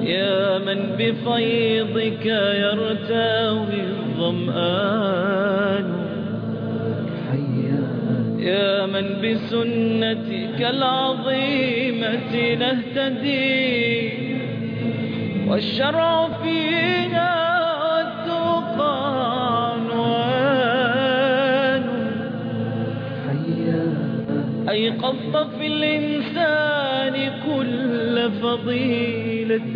يا من بفيضك يرتوي الظمآن يا من بسنتك العظيمة نهتدي والشرع فينا والتقى عنوان أيقظت في الإنسان كل فضيلة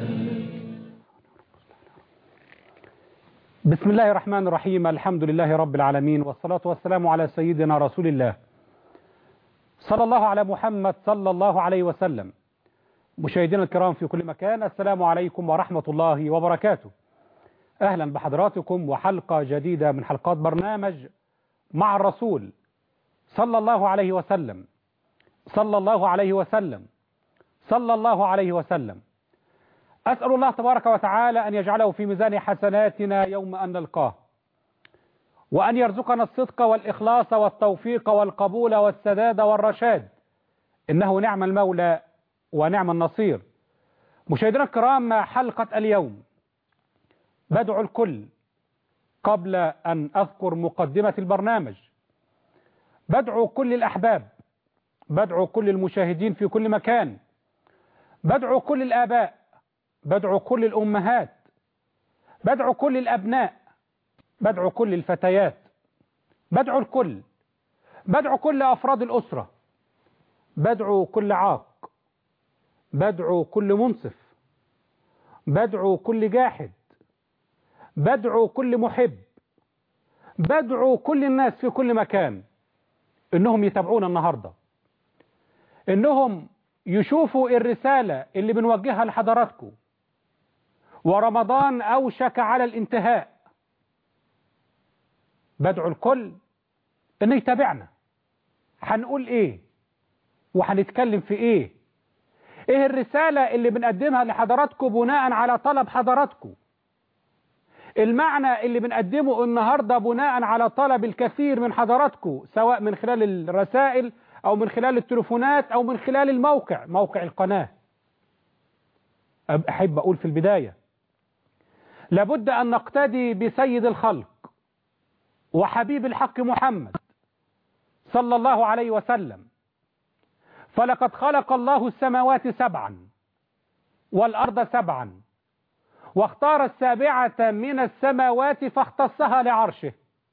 بسم الله الرحمن الرحيم الحمد لله رب العالمين والصلاة والسلام على سيدنا رسول الله صلى الله على محمد صلى الله عليه وسلم مشاهدينا الكرام في كل مكان السلام عليكم ورحمة الله وبركاته أهلا بحضراتكم وحلقة جديدة من حلقات برنامج مع الرسول صلى الله عليه وسلم صلى الله عليه وسلم صلى الله عليه وسلم أسأل الله تبارك وتعالى أن يجعله في ميزان حسناتنا يوم أن نلقاه وأن يرزقنا الصدق والإخلاص والتوفيق والقبول والسداد والرشاد إنه نعم المولى ونعم النصير مشاهدينا الكرام حلقة اليوم بدعو الكل قبل أن أذكر مقدمة البرنامج بدعو كل الأحباب بدعو كل المشاهدين في كل مكان بدعو كل الآباء بدعو كل الأمهات بدعو كل الأبناء بدعو كل الفتيات بدعو الكل بدعو كل أفراد الأسرة بدعو كل عاق بدعو كل منصف بدعو كل جاحد بدعو كل محب بدعو كل الناس في كل مكان انهم يتابعونا النهاردة انهم يشوفوا الرسالة اللي بنوجهها لحضراتكم ورمضان أوشك على الانتهاء بدعو الكل انه يتابعنا هنقول ايه وهنتكلم في ايه ايه الرسالة اللي بنقدمها لحضراتكم بناء على طلب حضراتكم المعنى اللي بنقدمه النهاردة بناء على طلب الكثير من حضراتكم سواء من خلال الرسائل او من خلال التليفونات او من خلال الموقع موقع القناة احب اقول في البداية لابد ان نقتدي بسيد الخلق وحبيب الحق محمد صلى الله عليه وسلم فلقد خلق الله السماوات سبعا والأرض سبعا واختار السابعة من السماوات فاختصها لعرشه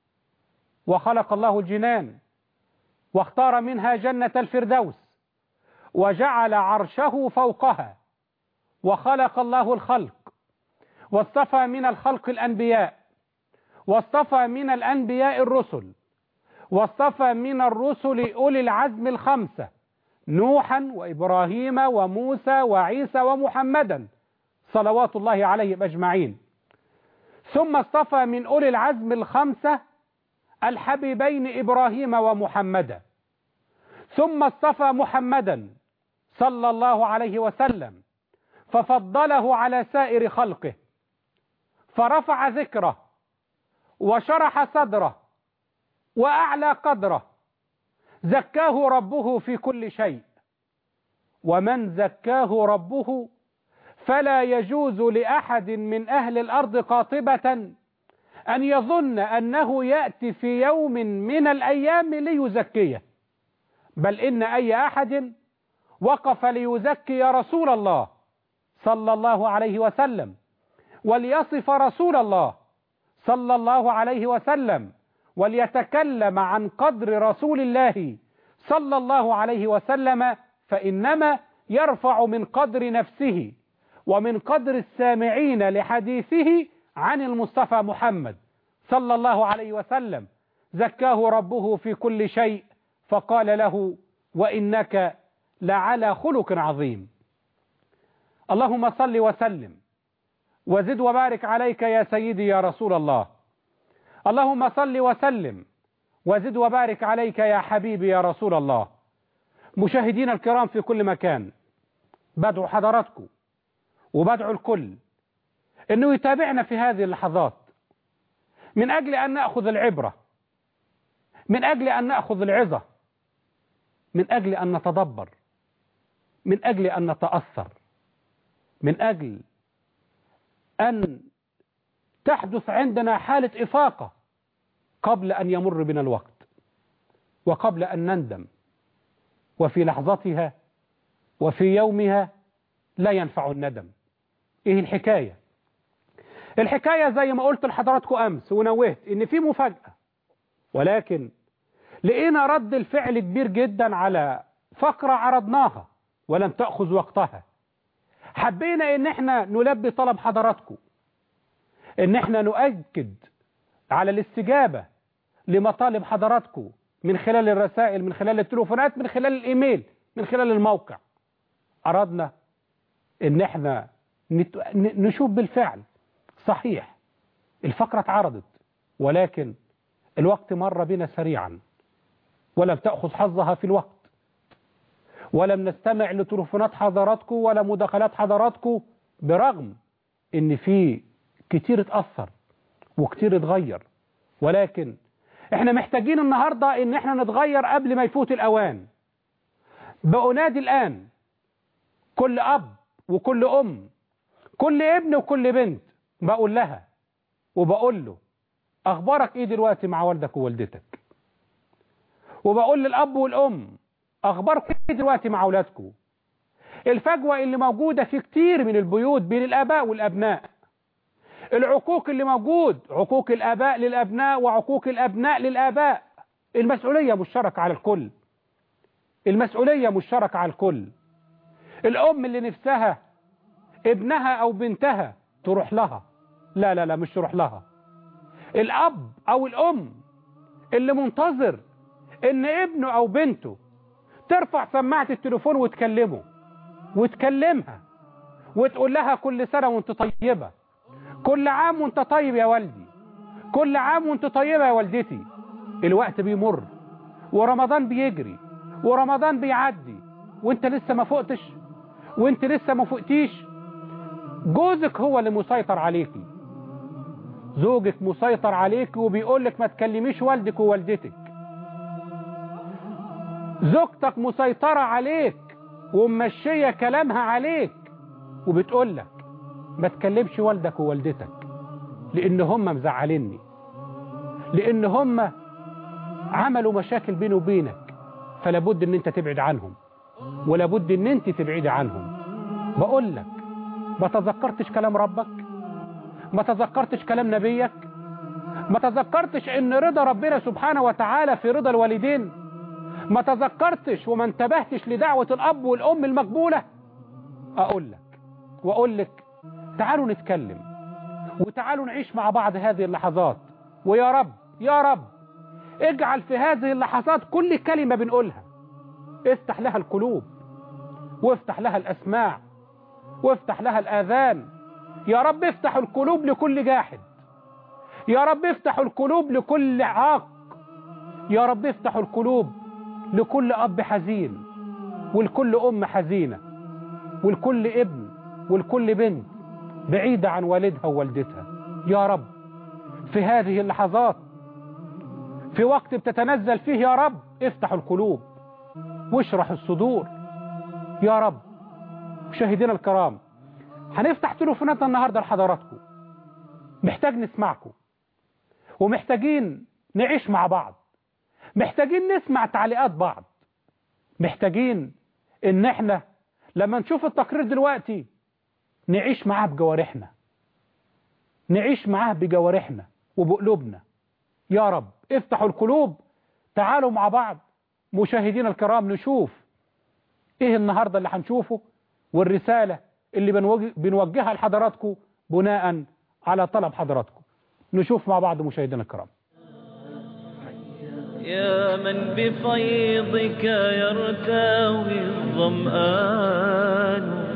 وخلق الله الجنان واختار منها جنة الفردوس وجعل عرشه فوقها وخلق الله الخلق واصطفى من الخلق الأنبياء واصطفى من الأنبياء الرسل واصطفى من الرسل أولي العزم الخمسة نوحا وإبراهيم وموسى وعيسى ومحمدا صلوات الله عليهم أجمعين ثم اصطفى من أولي العزم الخمسة الحبيبين إبراهيم ومحمدا ثم اصطفى محمدا صلى الله عليه وسلم ففضله على سائر خلقه فرفع ذكره وشرح صدره وأعلى قدره زكاه ربه في كل شيء ومن زكاه ربه فلا يجوز لأحد من أهل الأرض قاطبة أن يظن أنه يأتي في يوم من الأيام ليزكيه بل إن أي أحد وقف ليزكي رسول الله صلى الله عليه وسلم وليصف رسول الله صلى الله عليه وسلم وليتكلم عن قدر رسول الله صلى الله عليه وسلم فإنما يرفع من قدر نفسه ومن قدر السامعين لحديثه عن المصطفى محمد صلى الله عليه وسلم زكاه ربه في كل شيء فقال له وإنك لعلى خلق عظيم اللهم صل وسلم وزد وبارك عليك يا سيدي يا رسول الله اللهم صل وسلم وزد وبارك عليك يا حبيبي يا رسول الله مشاهدينا الكرام في كل مكان بدعو حضراتكم وبدعو الكل انه يتابعنا في هذه اللحظات من اجل ان ناخذ العبره من اجل ان ناخذ العظه من اجل ان نتدبر من اجل ان نتاثر من أجل أن تحدث عندنا حالة إفاقة قبل أن يمر بنا الوقت وقبل أن نندم وفي لحظتها وفي يومها لا ينفع الندم إيه الحكاية الحكاية زي ما قلت لحضراتكم أمس ونوهت إن في مفاجأة ولكن لقينا رد الفعل كبير جدا على فقرة عرضناها ولم تأخذ وقتها حبينا ان احنا نلبي طلب حضراتكم ان احنا نؤكد على الاستجابة لمطالب حضراتكم من خلال الرسائل من خلال التليفونات من خلال الايميل من خلال الموقع اردنا ان احنا نشوف بالفعل صحيح الفقرة اتعرضت ولكن الوقت مر بنا سريعا ولم تأخذ حظها في الوقت ولم نستمع لتليفونات حضراتكم ولا مداخلات حضراتكم برغم ان في كتير اتأثر وكتير اتغير ولكن احنا محتاجين النهاردة ان احنا نتغير قبل ما يفوت الاوان بأنادي الان كل اب وكل ام كل ابن وكل بنت بقول لها وبقول له اخبارك ايه دلوقتي مع والدك ووالدتك وبقول للاب والام اخباركم ايه دلوقتي مع اولادكم الفجوه اللي موجوده في كتير من البيوت بين الاباء والابناء العقوق اللي موجود عقوق الاباء للابناء وعقوق الابناء للاباء المسؤوليه مشتركه على الكل المسؤوليه مشتركه على الكل الام اللي نفسها ابنها او بنتها تروح لها لا لا لا مش تروح لها الاب او الام اللي منتظر ان ابنه او بنته ترفع سماعة التليفون وتكلمه وتكلمها وتقول لها كل سنة وانت طيبة كل عام وانت طيب يا والدي كل عام وانت طيبة يا والدتي الوقت بيمر ورمضان بيجري ورمضان بيعدي وانت لسه ما فقتش وانت لسه ما فقتيش جوزك هو اللي مسيطر عليكي زوجك مسيطر عليك وبيقولك ما تكلميش والدك ووالدتك زوجتك مسيطرة عليك وممشية كلامها عليك وبتقول لك ما تكلمش والدك ووالدتك لان هم مزعليني لان هم عملوا مشاكل بيني وبينك فلابد ان انت تبعد عنهم ولابد ان انت تبعدي عنهم بقول لك ما تذكرتش كلام ربك ما تذكرتش كلام نبيك ما تذكرتش ان رضا ربنا سبحانه وتعالى في رضا الوالدين ما تذكرتش وما انتبهتش لدعوة الأب والأم المقبولة أقول لك وأقول لك تعالوا نتكلم وتعالوا نعيش مع بعض هذه اللحظات ويا رب يا رب اجعل في هذه اللحظات كل كلمة بنقولها افتح لها القلوب وافتح لها الأسماع وافتح لها الآذان يا رب افتح القلوب لكل جاحد يا رب افتح القلوب لكل عاق يا رب افتح القلوب لكل أب حزين ولكل أم حزينة ولكل ابن ولكل بنت بعيدة عن والدها ووالدتها يا رب في هذه اللحظات في وقت بتتنزل فيه يا رب افتح القلوب واشرح الصدور يا رب مشاهدينا الكرام هنفتح تليفوناتنا النهارده لحضراتكم محتاج نسمعكم ومحتاجين نعيش مع بعض محتاجين نسمع تعليقات بعض محتاجين ان احنا لما نشوف التقرير دلوقتي نعيش معاه بجوارحنا نعيش معاه بجوارحنا وبقلوبنا يا رب افتحوا القلوب تعالوا مع بعض مشاهدينا الكرام نشوف ايه النهاردة اللي هنشوفه والرسالة اللي بنوجهها لحضراتكم بناء على طلب حضراتكم نشوف مع بعض مشاهدينا الكرام يا من بفيضك يرتوي الظمآن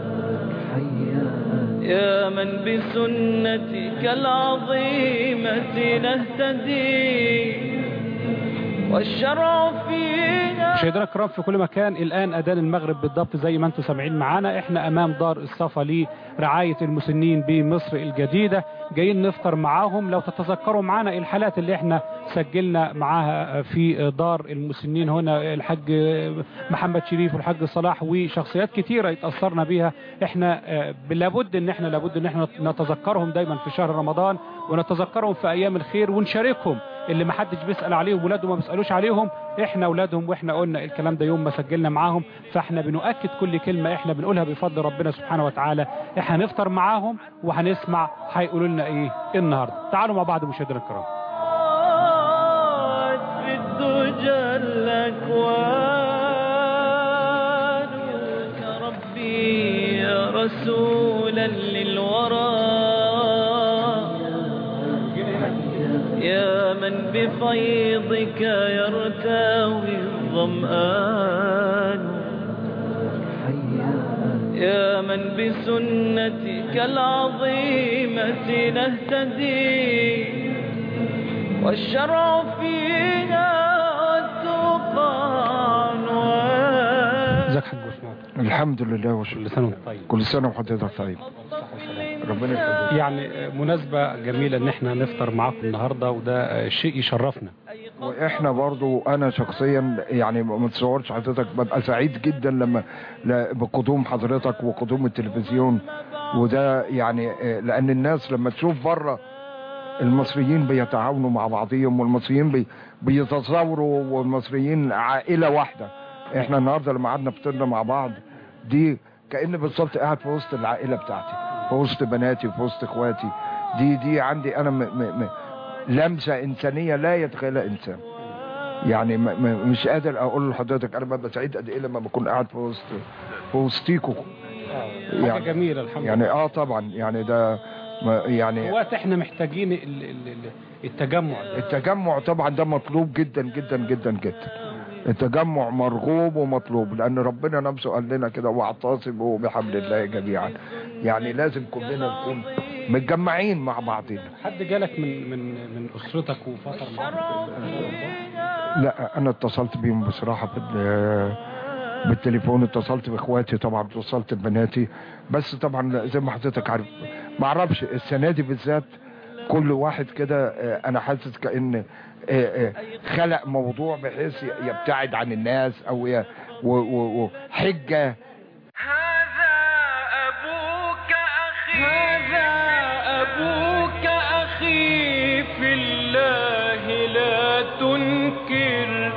يا من بسنتك العظيمة نهتدي والشرع فينا مشاهدينا الكرام في كل مكان الآن أذان المغرب بالضبط زي ما انتم سامعين معانا احنا أمام دار الصفا لرعاية المسنين بمصر الجديدة جايين نفطر معاهم لو تتذكروا معانا الحالات اللي احنا سجلنا معاها في دار المسنين هنا الحاج محمد شريف والحاج صلاح وشخصيات كتيرة اتأثرنا بيها احنا آه، لابد ان احنا لابد ان احنا نتذكرهم دايما في شهر رمضان ونتذكرهم في ايام الخير ونشاركهم اللي ما حدش بيسأل عليهم ولاده ما بيسألوش عليهم احنا اولادهم واحنا قلنا الكلام ده يوم ما سجلنا معاهم فاحنا بنؤكد كل كلمة احنا بنقولها بفضل ربنا سبحانه وتعالى احنا هنفطر معاهم وهنسمع هيقولوا لنا ايه النهارده تعالوا مع بعض مشاهدينا الكرام في الدجى الأكوان يا ربي يا رسولا للورى يا من بفيضك يرتوي الظمآن يا من بسنتك العظيمة نهتدي والشرع فينا والتقى عنوان ازيك حاج عثمان الحمد لله وشكرا كل سنه وانت طيب كل سنة وحضرتك طيب ربنا يخليك يعني مناسبة جميلة ان احنا نفطر معاكم النهاردة وده شيء يشرفنا واحنا برضو انا شخصيا يعني ما تصورش حضرتك ببقى سعيد جدا لما ل- بقدوم حضرتك وقدوم التلفزيون وده يعني آه، لان الناس لما تشوف بره المصريين بيتعاونوا مع بعضهم والمصريين بي بيتصوروا والمصريين عائلة واحدة احنا النهاردة لما قعدنا فطرنا مع بعض دي كأن بالظبط قاعد في وسط العائلة بتاعتي في وسط بناتي في وسط اخواتي دي دي عندي انا م م م لمسة انسانية لا يتخيلها انسان يعني م م مش قادر اقول لحضرتك انا ببقى سعيد قد ايه لما بكون قاعد في وسط في وسطيكوا حاجة يعني- جميلة الحمد يعني لله اه طبعا يعني ده ما- يعني وقت احنا محتاجين ال- ال- ال- التجمع ده. التجمع طبعا ده مطلوب جدا جدا جدا جدا التجمع مرغوب ومطلوب لان ربنا نفسه قال لنا كده واعتصموا بحبل الله جميعا يعني لازم كلنا نكون متجمعين مع بعضنا حد جالك من من من اسرتك وفطر معاك لا انا اتصلت بيهم بصراحه بال بالتليفون اتصلت باخواتي طبعا اتصلت ببناتي بس طبعا زي ما حضرتك عارف ما اعرفش السنه دي بالذات كل واحد كده آه، انا حاسس كان آه، آه، خلق موضوع بحيث يبتعد عن الناس او ي- و- و- وحجه هذا أبوك أخي هذا أبوك أخي في الله لا تنكر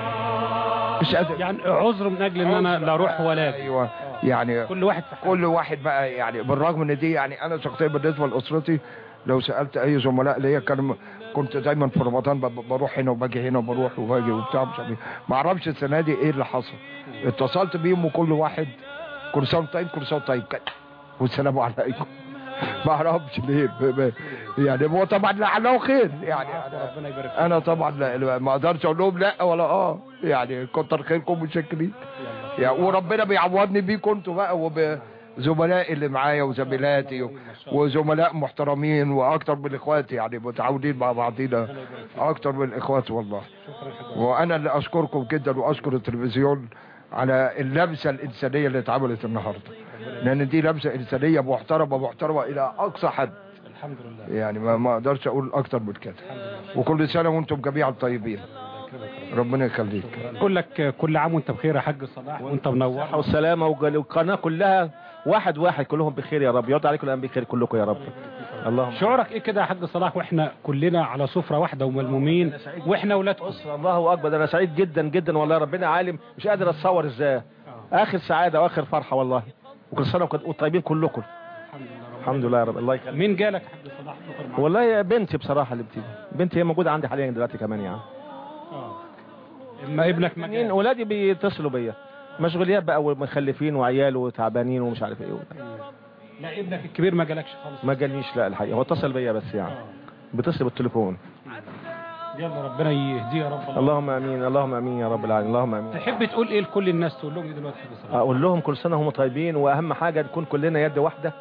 مش قادر يعني عذر من اجل ان انا لا اروح ولا اجي ايوه يعني كل واحد في حاله كل واحد بقى يعني بالرغم ان دي يعني انا شخصيا بالنسبه لاسرتي لو سالت اي زملاء ليا كان كنت دايما في رمضان ب- بروح هنا وباجي هنا وبروح وباجي وبتاع مش عارف إيه. ما اعرفش السنه دي ايه اللي حصل اتصلت بيهم وكل واحد كل سنه وأنت طيب كل سنه وأنت طيب كده والسلام عليكم ما اعرفش ليه ب- ب- يعني هو طبعا لعله خير يعني أنا ربنا يبارك فيك انا طبعا لا- ما اقدرش اقول لهم لا ولا اه يعني كتر خيركم متشكرين يا وربنا بيعوضني بيكم انتوا بقى وبزملائي اللي معايا وزميلاتي وزملاء محترمين واكتر من اخواتي يعني متعاونين مع بعضينا اكتر من الاخوات والله شكرا يا حاج وانا اللي اشكركم جدا واشكر التلفزيون على اللمسه الانسانيه اللي اتعملت النهارده لان دي لمسه انسانيه محترمه محترمه الى اقصى حد الحمد لله يعني ما ما اقدرش اقول اكتر من كده وكل سنه وانتم جميعا طيبين ربنا يخليك اقول لك كل عام وانت بخير يا حاج صلاح وانت منور الصحة والسلامة وقال- والقناة كلها واحد واحد كلهم بخير يا رب يرضى عليكم الأيام بخير كلكم يا رب اللهم شعورك ايه كده يا حاج صلاح واحنا كلنا على سفرة واحدة وملمومين واحنا ولادكم بص الله أكبر ده أنا سعيد جدا جدا والله ربنا عالم مش قادر أتصور إزاي آخر سعادة وآخر فرحة والله وكل سنة وكنتم طيبين كلكم الحمد لله يا رب الله يخليك مين جالك يا حاج صلاح فطر معاك والله يا بنتي بصراحة اللي بتيجي بنتي هي موجودة عندي حاليا دلوقتي كمان يعني آه. اما ابنك ما مين جاء. ولادي بيتصلوا بيا مشغوليات بقى ومخلفين وعيال وتعبانين ومش عارف ايه لا ابنك الكبير ما جالكش خالص ما جالنيش لا الحقيقة هو اتصل بيا بس يعني بيتصل بالتليفون يلا ربنا يهديه يا رب اللهم امين اللهم امين يا رب العالمين اللهم امين تحب تقول ايه لكل الناس تقول لهم ايه دلوقتي يا حاج صلاح اقول لهم كل سنه هم طيبين واهم حاجه نكون كلنا يد واحده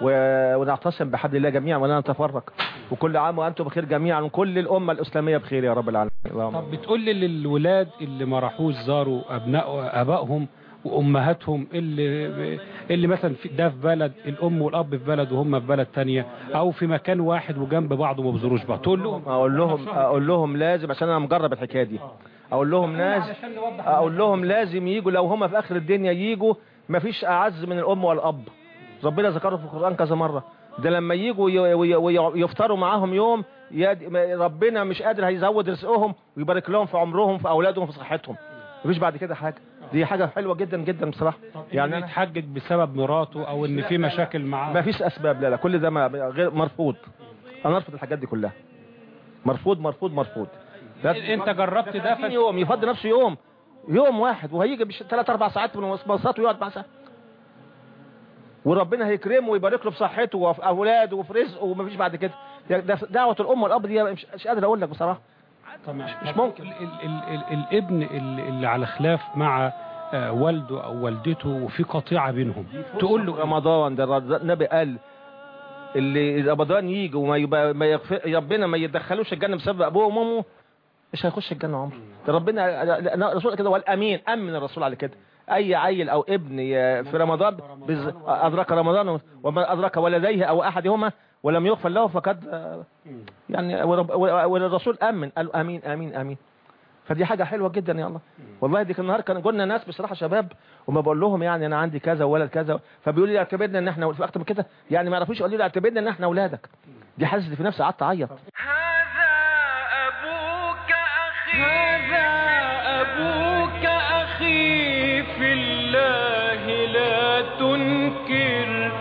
و- ونعتصم بحبل الله جميعا ولا نتفرق وكل عام وانتم بخير جميعا وكل الامه الاسلاميه بخير يا رب العالمين اللهم طب بتقول لي للولاد اللي ما راحوش زاروا ابناء ابائهم وامهاتهم اللي اللي مثلا في ده في بلد الام والاب في بلد وهم في بلد تانية او في مكان واحد وجنب بعض وما بيزوروش بعض تقول لهم اقول لهم اقول لهم لازم عشان انا مجرب الحكايه دي اقول لهم لازم علشان نوضح اقول لهم لازم يجوا لو هم في اخر الدنيا يجوا مفيش اعز من الام والاب ربنا ذكره في القران كذا مره ده لما يجوا ي- وي- وي- يفطروا معاهم يوم يد- ما- ربنا مش قادر هيزود رزقهم ويبارك لهم في عمرهم في اولادهم في صحتهم مفيش بعد كده حاجه دي حاجه حلوه جدا جدا بصراحه يعني يعني أنا يتحجج بسبب مراته او ان في مشاكل معاه ما فيش اسباب لا لا كل ده ما غير مرفوض انا ارفض الحاجات دي كلها مرفوض مرفوض مرفوض لا- انت جربت ده 30 ف... يوم يفضل نفسه يوم يوم واحد وهيجي بش 3 4 ساعات من المواصلات ويقعد مع ساعه وربنا هيكرمه ويبارك له في صحته وفي اولاده وفي رزقه ومفيش بعد كده ده دعوه الام والاب دي مش, مش قادر اقول لك بصراحه طبعا مش ممكن. ال ال ال ال الابن اللي اللي على خلاف مع آه، والده او والدته وفي قطيعه بينهم تقول له رمضان ده الرز- النبي قال اللي رمضان يجي وما يبقى ما يغفر ربنا ما يدخلوش الجنه بسبب ابوه وامه مش هيخش الجنه عمره ده ربنا الرسول كده والامين امن الرسول على كده اي عيل او ابن ي- في رمضان بز- ادرك رمضان وما ادرك ولديه او احدهما ولم يغفر له فقد يعني ورب- والرسول امن قال امين امين امين فدي حاجه حلوه جدا يا الله والله دي كان النهار كان قلنا ناس بصراحه شباب وما بقول لهم يعني انا عندي كذا وولد كذا فبيقولوا لي اعتبرنا ان احنا في اكتر من كده يعني ما يعرفوش يقولوا لي اعتبرنا ان احنا اولادك دي حاسس في نفسي قعدت اعيط هذا أبوك أخي هذا أبوك أخي في الله لا تنكر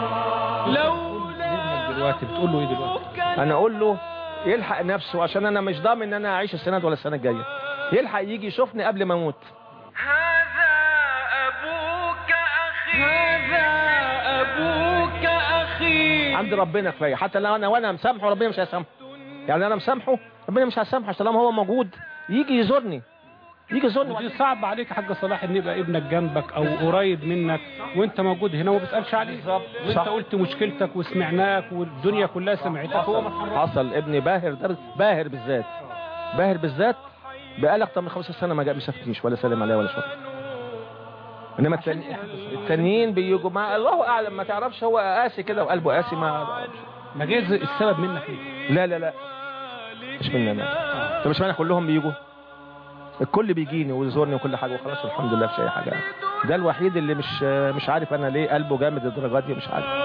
لولا دلوقتي بتقول له ايه دلوقتي انا اقول له يلحق نفسه عشان انا مش ضامن ان انا اعيش السنه دي ولا السنه الجايه يلحق يجي يشوفني قبل ما اموت هذا أبوك أخي هذا أبوك أخي عند ربنا كفايه حتى لو انا وانا مسامحه ربنا مش هيسامحه يعني انا مسامحه ربنا مش هيسامحه عشان طالما هو موجود يجي يزورني يجي يزورني ودي صعب عليك يا حاج صلاح ان يبقى ابنك جنبك او قريب منك وانت موجود هنا وما بيسالش عليك وانت صح. قلت مشكلتك وسمعناك والدنيا كلها سمعتك هو ما اتحركش. حصل ابني باهر ده باهر بالذات باهر بالذات بقالي اكتر من 15 سنه ما جاء ما شافنيش ولا سلم عليا ولا شفت انما التاني التانيين بيجوا مع الله اعلم ما تعرفش هو قاسي كده وقلبه قاسي ما ما جايز السبب منك ايه لا لا لا مش مني انا طب مش معنى كلهم بيجوا الكل بيجيني ويزورني وكل حاجه وخلاص والحمد لله مش اي حاجه ده الوحيد اللي مش مش عارف انا ليه قلبه جامد الدرجات دي مش عارف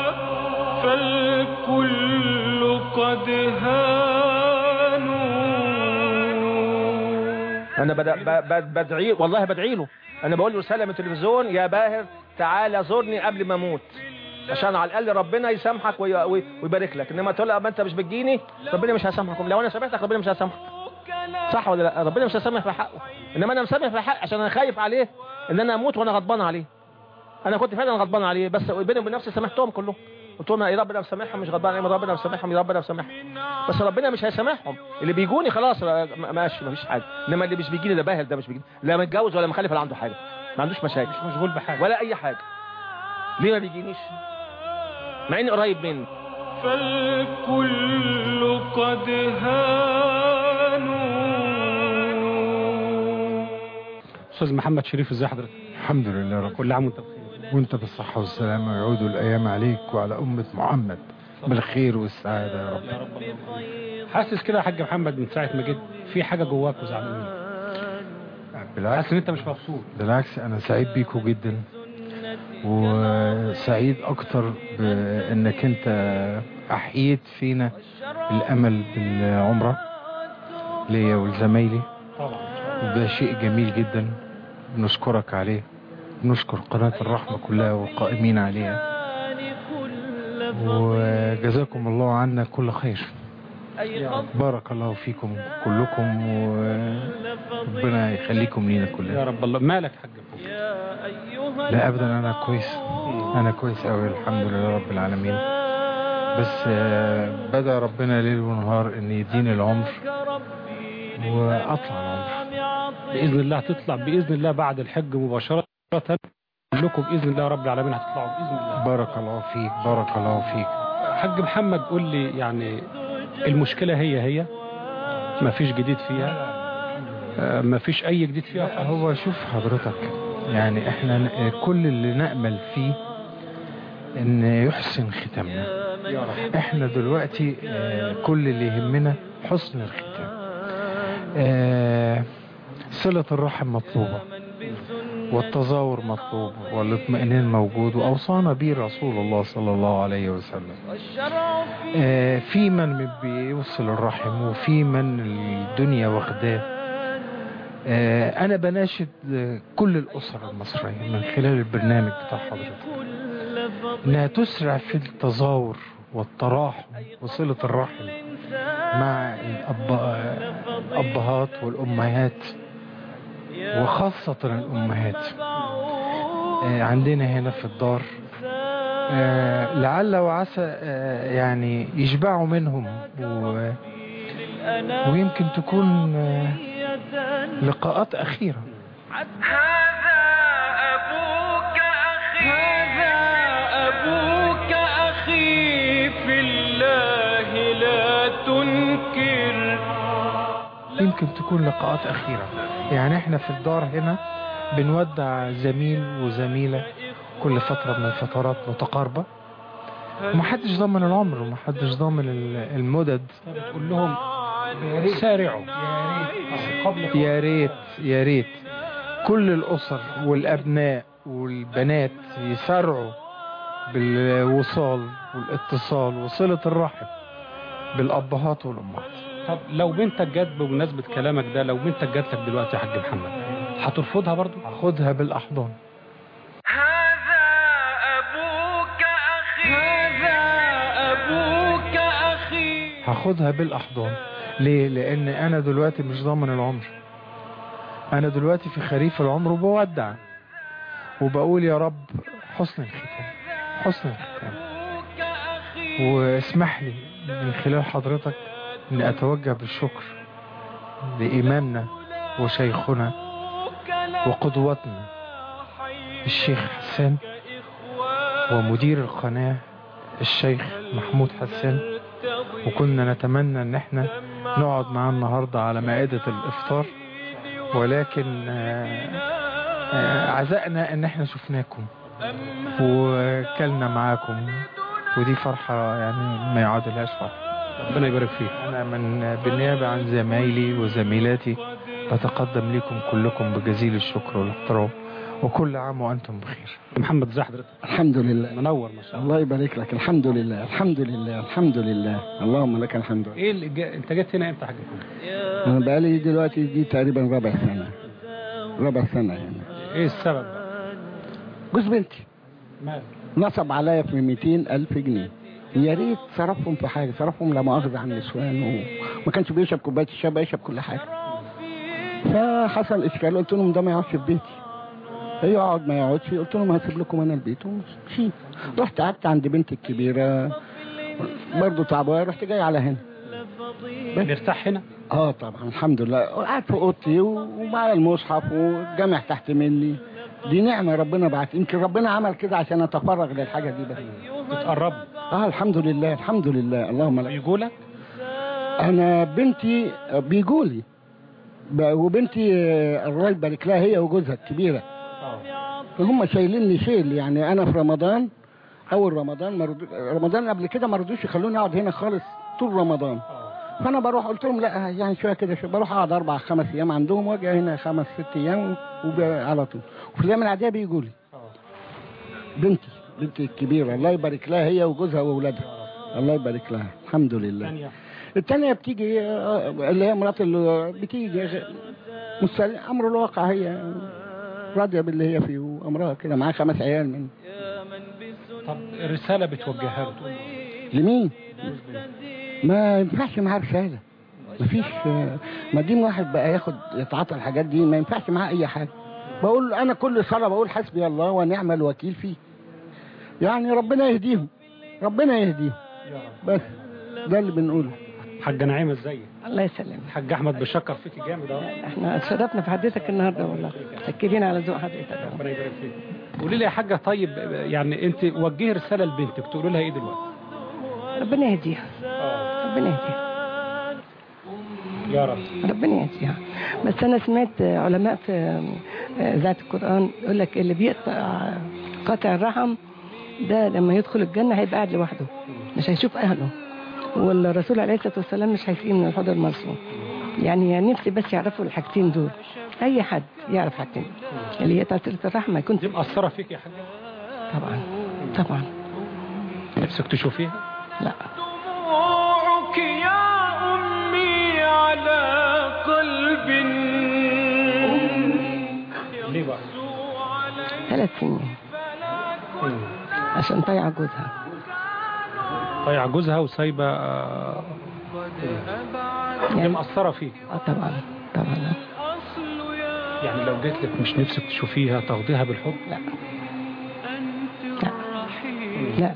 فالكل قد هانوا انا بد... ب... ب... بدعي والله بدعي له انا بقول له رساله من التلفزيون يا باهر تعالى زورني قبل ما اموت عشان على الاقل ربنا يسامحك وي... وي... ويبارك لك انما تقول ما انت مش بتجيني ربنا مش هيسامحكم لو انا سامحتك ربنا مش هيسامحك صح ولا لا ربنا مش هيسامح في حقه انما انا مسامح في حق عشان انا خايف عليه ان انا اموت وانا غضبان عليه انا كنت فعلا غضبان عليه بس بيني وبين نفسي سامحتهم كلهم قلت لهم يا ربنا مسامحهم مش غضبان عليهم ربنا مسامحهم يا ربنا مسامحهم بس ربنا مش هيسامحهم اللي بيجوني خلاص م- ماشي مفيش حاجه انما اللي مش بيجيني ده باهل ده مش بيجيني لا متجوز ولا مخلف ولا عنده حاجه ما عندوش مشاكل مش مشغول بحاجه ولا اي حاجه ليه ما بيجينيش مع اني قريب مني فالكل قد هانوا استاذ محمد شريف ازي حضرتك الحمد لله رب كل عام وانت بخير وانت بالصحة والسلامة ويعود الأيام عليك وعلى أمة محمد بالخير والسعادة يا رب حاسس كده يا حاج محمد من ساعه ما جيت في حاجه جواك وزعلان منك بالعكس حاسس ان انت مش مبسوط بالعكس أنا سعيد بيكو جدا وسعيد أكتر بأنك أنت أحييت فينا الأمل بالعمرة ليا ولزمايلي طبعا وده شيء جميل جدا بنشكرك عليه نشكر قناة الرحمة كلها والقائمين عليها وجزاكم الله عنا كل خير بارك الله فيكم كلكم وربنا يخليكم لينا يا كلنا رب الله مالك يا حاج محمد لا ابدا انا كويس انا كويس قوي الحمد لله رب العالمين بس آه، بدا ربنا ليل ونهار ان يديني العمر واطلع العمر باذن الله هتطلع باذن الله بعد الحج مباشره كلكم باذن الله رب العالمين هتطلعوا باذن الله بارك الله فيك بارك الله فيك حاج محمد قول لي يعني المشكله هي هي ما فيش جديد فيها آه، ما فيش اي جديد فيها هو شوف حضرتك يعني احنا ن- كل اللي نأمل فيه ان يحسن ختامنا احنا دلوقتي آه، كل اللي يهمنا حسن الختام آه، صلة الرحم مطلوبة والتزاور مطلوب والاطمئنان موجود وأوصانا به رسول الله صلى الله عليه وسلم آه، في من بيوصل الرحم وفي من الدنيا واخداه آه، أنا بناشد آه، كل الأسر المصرية من خلال البرنامج بتاع حضرتك إنها تسرع في التزاور والتراحم وصلة الرحم مع الأب... آه، الأبهات والأمهات وخاصة الأمهات آه، عندنا هنا في الدار آه، لعل وعسى آه، يعني يشبعوا منهم و... ويمكن تكون آه، لقاءات أخيرة هذا أبوك أخي هذا أبوك أخي في الله لا تنكر يمكن تكون لقاءات أخيرة يعني احنا في الدار هنا بنودع زميل وزميلة كل فترة من الفترات متقاربة ومحدش ضامن العمر ومحدش ضامن ال- المدد بتقول لهم سارعوا قبل يا ريت يا ريت كل الأسر والأبناء والبنات يسارعوا بالوصال والاتصال وصلة الرحم بالأبهات والأمهات طب لو بنتك جت بمناسبه كلامك ده لو بنتك جات لك دلوقتي يا حاج محمد هترفضها برضو خدها بالأحضان هذا أبوك أخي هذا أبوك أخي هاخدها بالأحضان ليه؟ لأن أنا دلوقتي مش ضامن العمر أنا دلوقتي في خريف العمر وبودع وبقول يا رب حسن الختام حسن الختام أبوك أخي واسمح لي من خلال حضرتك أن أتوجه بالشكر لإمامنا وشيخنا وقدوتنا الشيخ حسان ومدير القناة الشيخ محمود حسان وكنا نتمنى ان احنا نقعد معاه النهاردة على مائدة الافطار ولكن آه، آه، عزقنا ان احنا شفناكم وكلنا معاكم ودي فرحة يعني ما يعادلهاش فرحة ربنا يبارك فيك أنا من بالنيابة عن زمايلي وزميلاتي بتقدم لكم كلكم بجزيل الشكر والاحترام وكل عام وأنتم بخير محمد ازي حضرتك الحمد لله منور ما شاء الله الله يبارك لك الحمد لله الحمد لله الحمد لله اللهم لك الحمد ايه اللي جا... انت جيت هنا امتى يا حاج محمد انا بقالي دلوقتي دي تقريبا ربع سنه ربع سنه هنا ايه السبب بقى جوز بنتي مال نصب عليا في 200 ألف جنيه يا ريت صرفهم في حاجة صرفهم لا مؤاخذة عن النسوان وما كانش بيشرب كوباية الشاي بقى يشرب كل حاجة فحصل إشكال قلت لهم ده ما يقعدش في بيتي يقعد ما يقعدش قلت لهم هسيب لكم أنا البيت ومشيت رحت قعدت عند بنتي الكبيرة برضه تعبانة رحت جاي على هنا نرتاح هنا اه طبعا الحمد لله قاعد في اوضتي ومعايا المصحف والجامع تحت مني دي نعمة ربنا بعت يمكن ربنا عمل كده عشان اتفرغ للحاجة دي بس تتقرب اه الحمد لله الحمد لله اللهم لك بيجوا لك انا بنتي بيجولي ب- وبنتي آه، الله يبارك لها هي وجوزها الكبيرة هم شايليني شيل يعني انا في رمضان اول رمضان مرضو... رمضان قبل كده ما رضوش يخلوني اقعد هنا خالص طول رمضان فانا بروح قلت لهم لا يعني شويه كده شويه بروح اقعد اربع خمس ايام عندهم واجي هنا خمس ست ايام وعلى طول وفي الايام العاديه بيجوا لي بنتي بنتي الكبيره الله يبارك لها هي وجوزها واولادها الله يبارك لها الحمد لله ثانية الثانيه بتيجي آه، اللي هي مرات اللي بتيجي مستل... امر الواقع هي راضيه باللي هي فيه وامرها كده معاها خمس عيال من طب رسالة بتوجهها له تقول له لمين ما ينفعش معاه رسالة مفيش ما دين واحد بقى ياخد يتعاطى الحاجات دي ما ينفعش معاه اي حاجة بقول انا كل صلاة بقول حسبي الله ونعم الوكيل فيه يعني ربنا يهديهم ربنا يهديهم بس ده اللي بنقوله حاجة نعيمة ازيك الله يسلمك الحاج احمد بيشكر فيك جامد اهو احنا اتشرفنا في حديثك النهارده والله اكدين على ذوق حضرتك ربنا يبارك فيك قولي لي يا حاجه طيب يعني انت وجهي رساله لبنتك تقولي لها ايه دلوقتي ربنا يهديها ربنا يهديها يا رب ربنا يهديها بس انا سمعت علماء في ذات القران يقول لك اللي بيقطع قاطع الرحم ده لما يدخل الجنه هيبقى قاعد لوحده مش هيشوف اهله والرسول عليه الصلاه والسلام مش هيسقيه من الحوض المرسوم يعني نفسي بس يعرفوا الحاجتين دول اي حد يعرف حاجتين اللي هي تاثير الرحمه يكون دي مأثره فيك يا حاجه طبعا طبعا نفسك تشوفيها لا دموعك يا أمي على قلب ليه بقى ثلاث سنين عشان طيع جوزها طيع جوزها وسايبه آه، دي يعني مأثره فيك اه طبعا طبعا يعني لو جيت لك مش نفسك تشوفيها تاخديها بالحب لا لا لا لا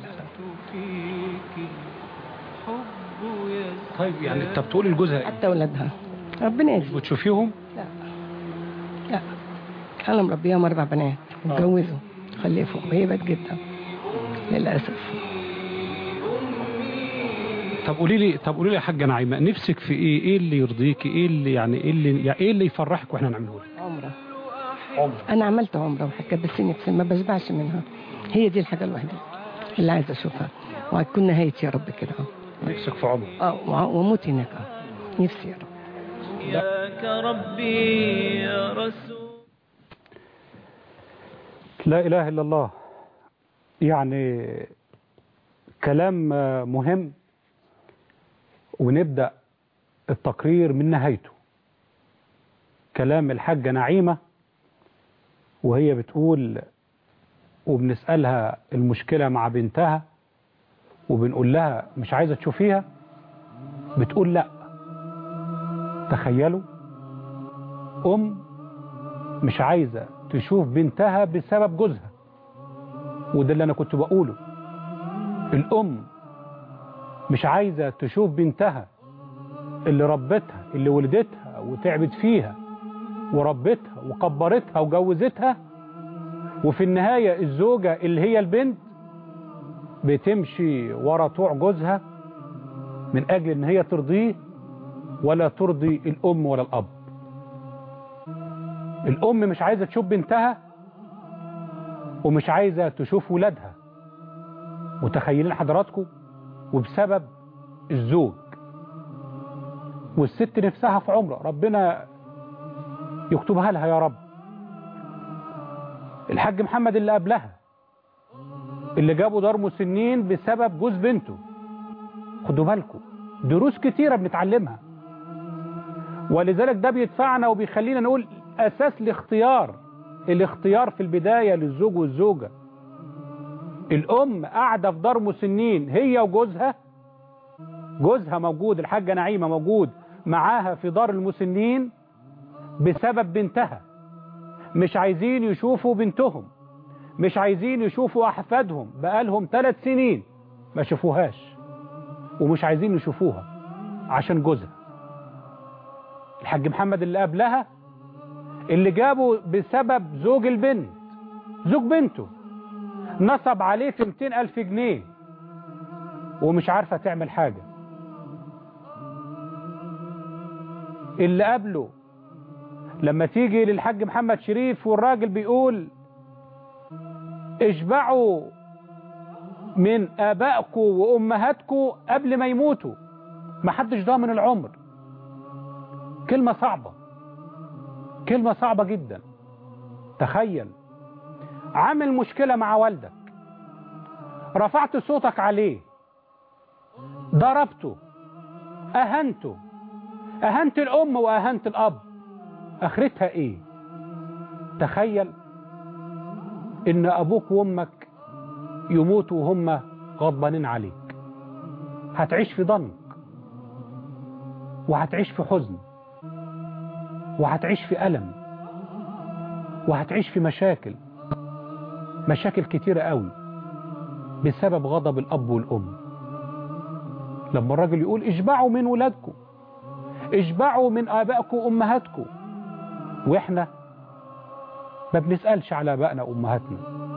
طيب يعني انت بتقولي لجوزها ايه حتى ولادها ربنا يهديها وتشوفيهم لا لا انا مربيهم اربع بنات اتجوزوا خلفوا وهي بقت جدا للاسف طب قولي لي طب قولي لي يا حاجه نعيمه نفسك في ايه ايه اللي يرضيكي ايه اللي يعني ايه اللي يعني ايه اللي يفرحك واحنا نعمله لك عمره عمره انا عملت عمره وحكى بس نفسي ما بشبعش منها هي دي الحاجه الوحيده اللي عايزه اشوفها وهتكون نهايتي يا رب كده نفسك في عمره اه وع- واموت هناك آه. نفسي يا رب ياك ربي يا رسول لا اله الا الله يعني كلام آه، مهم ونبدا التقرير من نهايته كلام الحاجه نعيمه وهي بتقول وبنسالها المشكله مع بنتها وبنقول لها مش عايزه تشوفيها بتقول لا تخيلوا ام مش عايزه تشوف بنتها بسبب جوزها وده اللي انا كنت بقوله الام مش عايزه تشوف بنتها اللي ربتها اللي ولدتها وتعبت فيها وربتها وكبرتها وجوزتها وفي النهايه الزوجه اللي هي البنت بتمشي ورا طوع جوزها من اجل ان هي ترضيه ولا ترضي الام ولا الاب الام مش عايزه تشوف بنتها ومش عايزه تشوف ولادها متخيلين حضراتكم وبسبب الزوج والست نفسها في عمره ربنا يكتبها لها يا رب الحاج محمد اللي قبلها اللي جابوا دار مسنين بسبب جوز بنته خدوا بالكم دروس كتيرة بنتعلمها ولذلك ده بيدفعنا وبيخلينا نقول أساس الاختيار الاختيار في البداية للزوج والزوجة الأم قاعدة في دار مسنين هي وجوزها جوزها موجود الحاجة نعيمة موجود معاها في دار المسنين بسبب بنتها مش عايزين يشوفوا بنتهم مش عايزين يشوفوا أحفادهم بقالهم ثلاث سنين ما شافوهاش ومش عايزين يشوفوها عشان جوزها الحاج محمد اللي قبلها اللي جابه بسبب زوج البنت زوج بنته نصب عليه في 200 ألف جنيه ومش عارفة تعمل حاجة اللي قبله لما تيجي للحاج محمد شريف والراجل بيقول اشبعوا من آبائكم وأمهاتكم قبل ما يموتوا ما حدش ضامن العمر كلمة صعبة كلمة صعبة جدا تخيل عامل مشكلة مع والدك رفعت صوتك عليه ضربته أهنته أهنت الأم وأهنت الأب آخرتها إيه تخيل إن أبوك وأمك يموتوا وهم غضبانين عليك هتعيش في ضنك وهتعيش في حزن وهتعيش في ألم وهتعيش في مشاكل مشاكل كتيرة قوي بسبب غضب الأب والأم لما الراجل يقول اشبعوا من ولادكم اشبعوا من آبائكم وأمهاتكم وإحنا ما بنسألش على آبائنا وأمهاتنا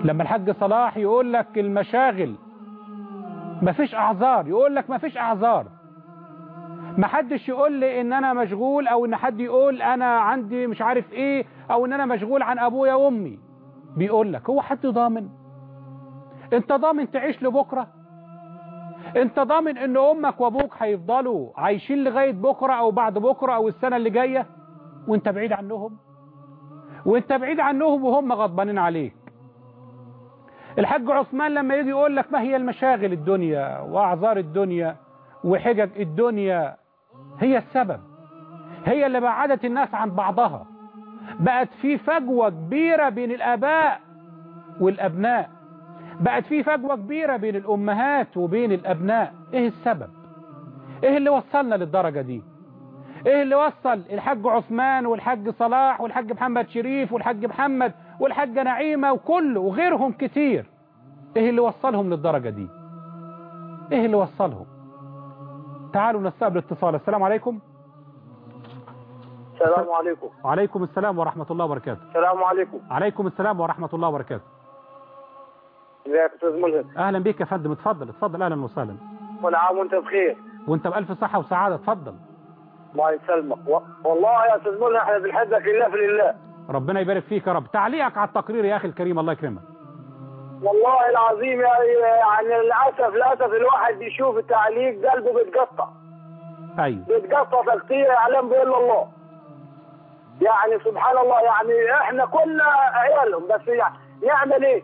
لما الحاج صلاح يقول لك المشاغل مفيش اعذار يقول لك مفيش اعذار ما حدش يقول لي ان انا مشغول او ان حد يقول انا عندي مش عارف ايه او ان انا مشغول عن ابويا وامي بيقول لك هو حد ضامن انت ضامن تعيش لبكره انت ضامن ان امك وابوك هيفضلوا عايشين لغايه بكره او بعد بكره او السنه اللي جايه وانت بعيد عنهم وانت بعيد عنهم وهم غضبانين عليك الحاج عثمان لما يجي يقول لك ما هي المشاغل الدنيا واعذار الدنيا وحجج الدنيا هي السبب هي اللي بعدت الناس عن بعضها بقت في فجوة كبيرة بين الآباء والأبناء بقت في فجوة كبيرة بين الأمهات وبين الأبناء إيه السبب إيه اللي وصلنا للدرجة دي إيه اللي وصل الحاج عثمان والحاج صلاح والحاج محمد شريف والحاج محمد والحاجة نعيمة وكله وغيرهم كتير إيه اللي وصلهم للدرجة دي إيه اللي وصلهم تعالوا نستقبل اتصال السلام عليكم السلام عليكم وعليكم السلام ورحمة الله وبركاته السلام عليكم عليكم السلام ورحمة الله وبركاته ازيك يا استاذ ملهم أهلا بيك يا فندم اتفضل اتفضل أهلا وسهلا كل عام وانت بخير وانت بألف صحة وسعادة اتفضل الله يسلمك و... والله يا استاذ ملهم احنا بنحبك لله في لله ربنا يبارك فيك يا رب تعليقك على التقرير يا أخي الكريم الله يكرمك والله العظيم يا يعني للاسف للاسف الواحد بيشوف التعليق قلبه بيتقطع أيوه بيتقطع تقطيع يعلم به الا الله يعني سبحان الله يعني احنا كنا عيالهم بس يعني نعمل ايه؟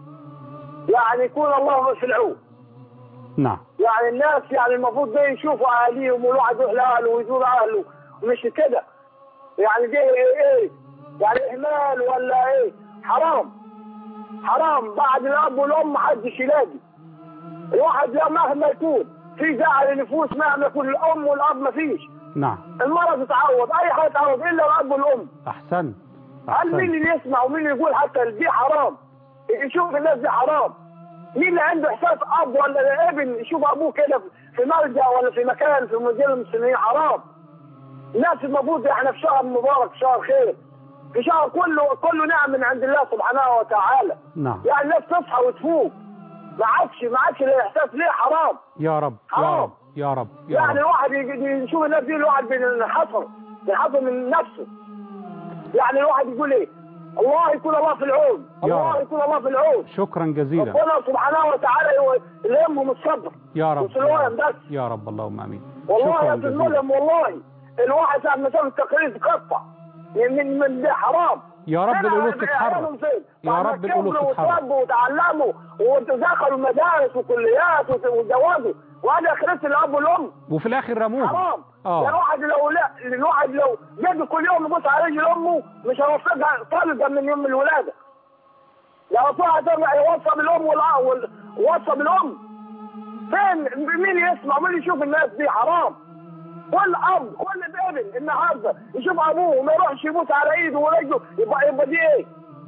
يعني يكون الله في العون نعم يعني الناس يعني المفروض ده يشوفوا اهاليهم والواحد يروح لاهله ويزور اهله مش كده يعني دي ايه يعني اهمال ولا ايه حرام حرام بعد الاب والام محدش يلاقي الواحد لا مهما يكون في زعل النفوس مهما يكون الام والاب ما فيش نعم المرض تتعوض اي حاجه تتعوض الا الاب والام أحسنت هل مين أحسنت اللي يسمع ومين اللي يقول حتى دي حرام يشوف الناس دي حرام مين اللي عنده احساس اب ولا ابن يشوف ابوه كده في ملجا ولا في مكان في مدينه المسلمين حرام الناس المفروض احنا في شهر مبارك شهر خير في شهر كله كله نعم من عند الله سبحانه وتعالى نعم يعني الناس تصحى وتفوق ما عادش ما عادش الاحساس ليه حرام يا رب يا حرام. رب يا رب يا يعني رب الواحد يجي- يشوف الناس دي الواحد بينحصر بينحصر من نفسه يعني الواحد يقول ايه الله يكون الله في العون يا الله رب. يكون الله في العون شكرا جزيلا ربنا سبحانه وتعالى يو- يلهمهم الصبر يا رب وسلوان بس يا رب اللهم امين والله شكرا يا استاذ جزيلا ملهم والله الواحد ساعة ما شاف التقرير تقطع من من من ده حرام يا رب أنا القلوب عيالهم تتحرك فين؟ يا بعد ما رب القلوب كبروا تتحرك. وتربوا وتعلموا ودخلوا مدارس وكليات وت- وتزوجوا وهذا اخرت الاب والام وفي الاخر رموه حرام اه يعني الواحد لو لا الواحد لو جد كل يوم يبص على رجل امه مش هيوصلها طلقه من يوم الولاده لو طلع ترجع يوصل الام والأ- وال- ووصل الام فين مين يسمع مين يشوف الناس دي حرام كل اب كل ابن النهارده يشوف ابوه وما يروحش يبوس على ايده ورجله يبقى يبقى دي ايه؟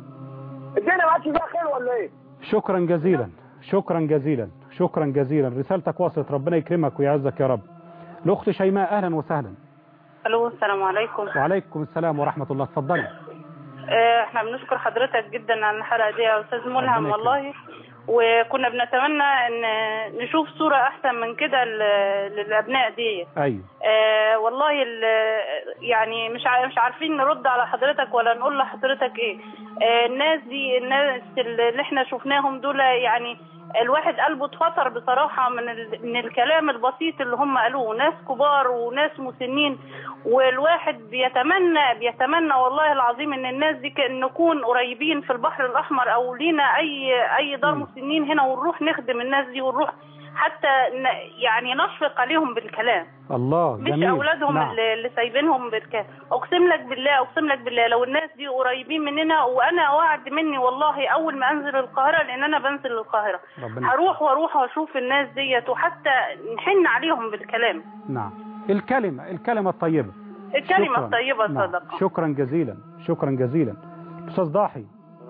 الدنيا ما عادش فيها خير ولا ايه؟ شكرا جزيلا شكرا جزيلا شكرا جزيلا رسالتك وصلت ربنا يكرمك ويعزك يا رب الاخت شيماء اهلا وسهلا الو السلام عليكم وعليكم السلام ورحمه الله اتفضلي آه، احنا بنشكر حضرتك جدا على الحلقه دي يا استاذ ربنا ملهم يكرمك. والله وكنا بنتمنى ان نشوف صوره احسن من كده ل- للابناء دي ايوه آه والله ال- يعني مش ع- مش عارفين نرد على حضرتك ولا نقول لحضرتك ايه آه الناس دي الناس اللي احنا شفناهم دول يعني الواحد قلبه اتفطر بصراحة من ال... من الكلام البسيط اللي هم قالوه ناس كبار وناس مسنين والواحد بيتمنى بيتمنى والله العظيم ان الناس دي كان نكون قريبين في البحر الاحمر او لينا اي اي دار مم. مسنين هنا ونروح نخدم الناس دي ونروح حتى ن... يعني نشفق عليهم بالكلام الله مش جميل اولادهم نعم. اللي, اللي سايبينهم بالكلام اقسم لك بالله اقسم لك بالله لو الناس دي قريبين مننا وانا وعد مني والله اول ما انزل القاهره لان انا بنزل القاهره ربنا هروح واروح واشوف الناس ديت وحتى نحن عليهم بالكلام نعم الكلمه الكلمه الطيبه الكلمه شكراً. الطيبه نعم. صدقه شكرا جزيلا شكرا جزيلا استاذ ضاحي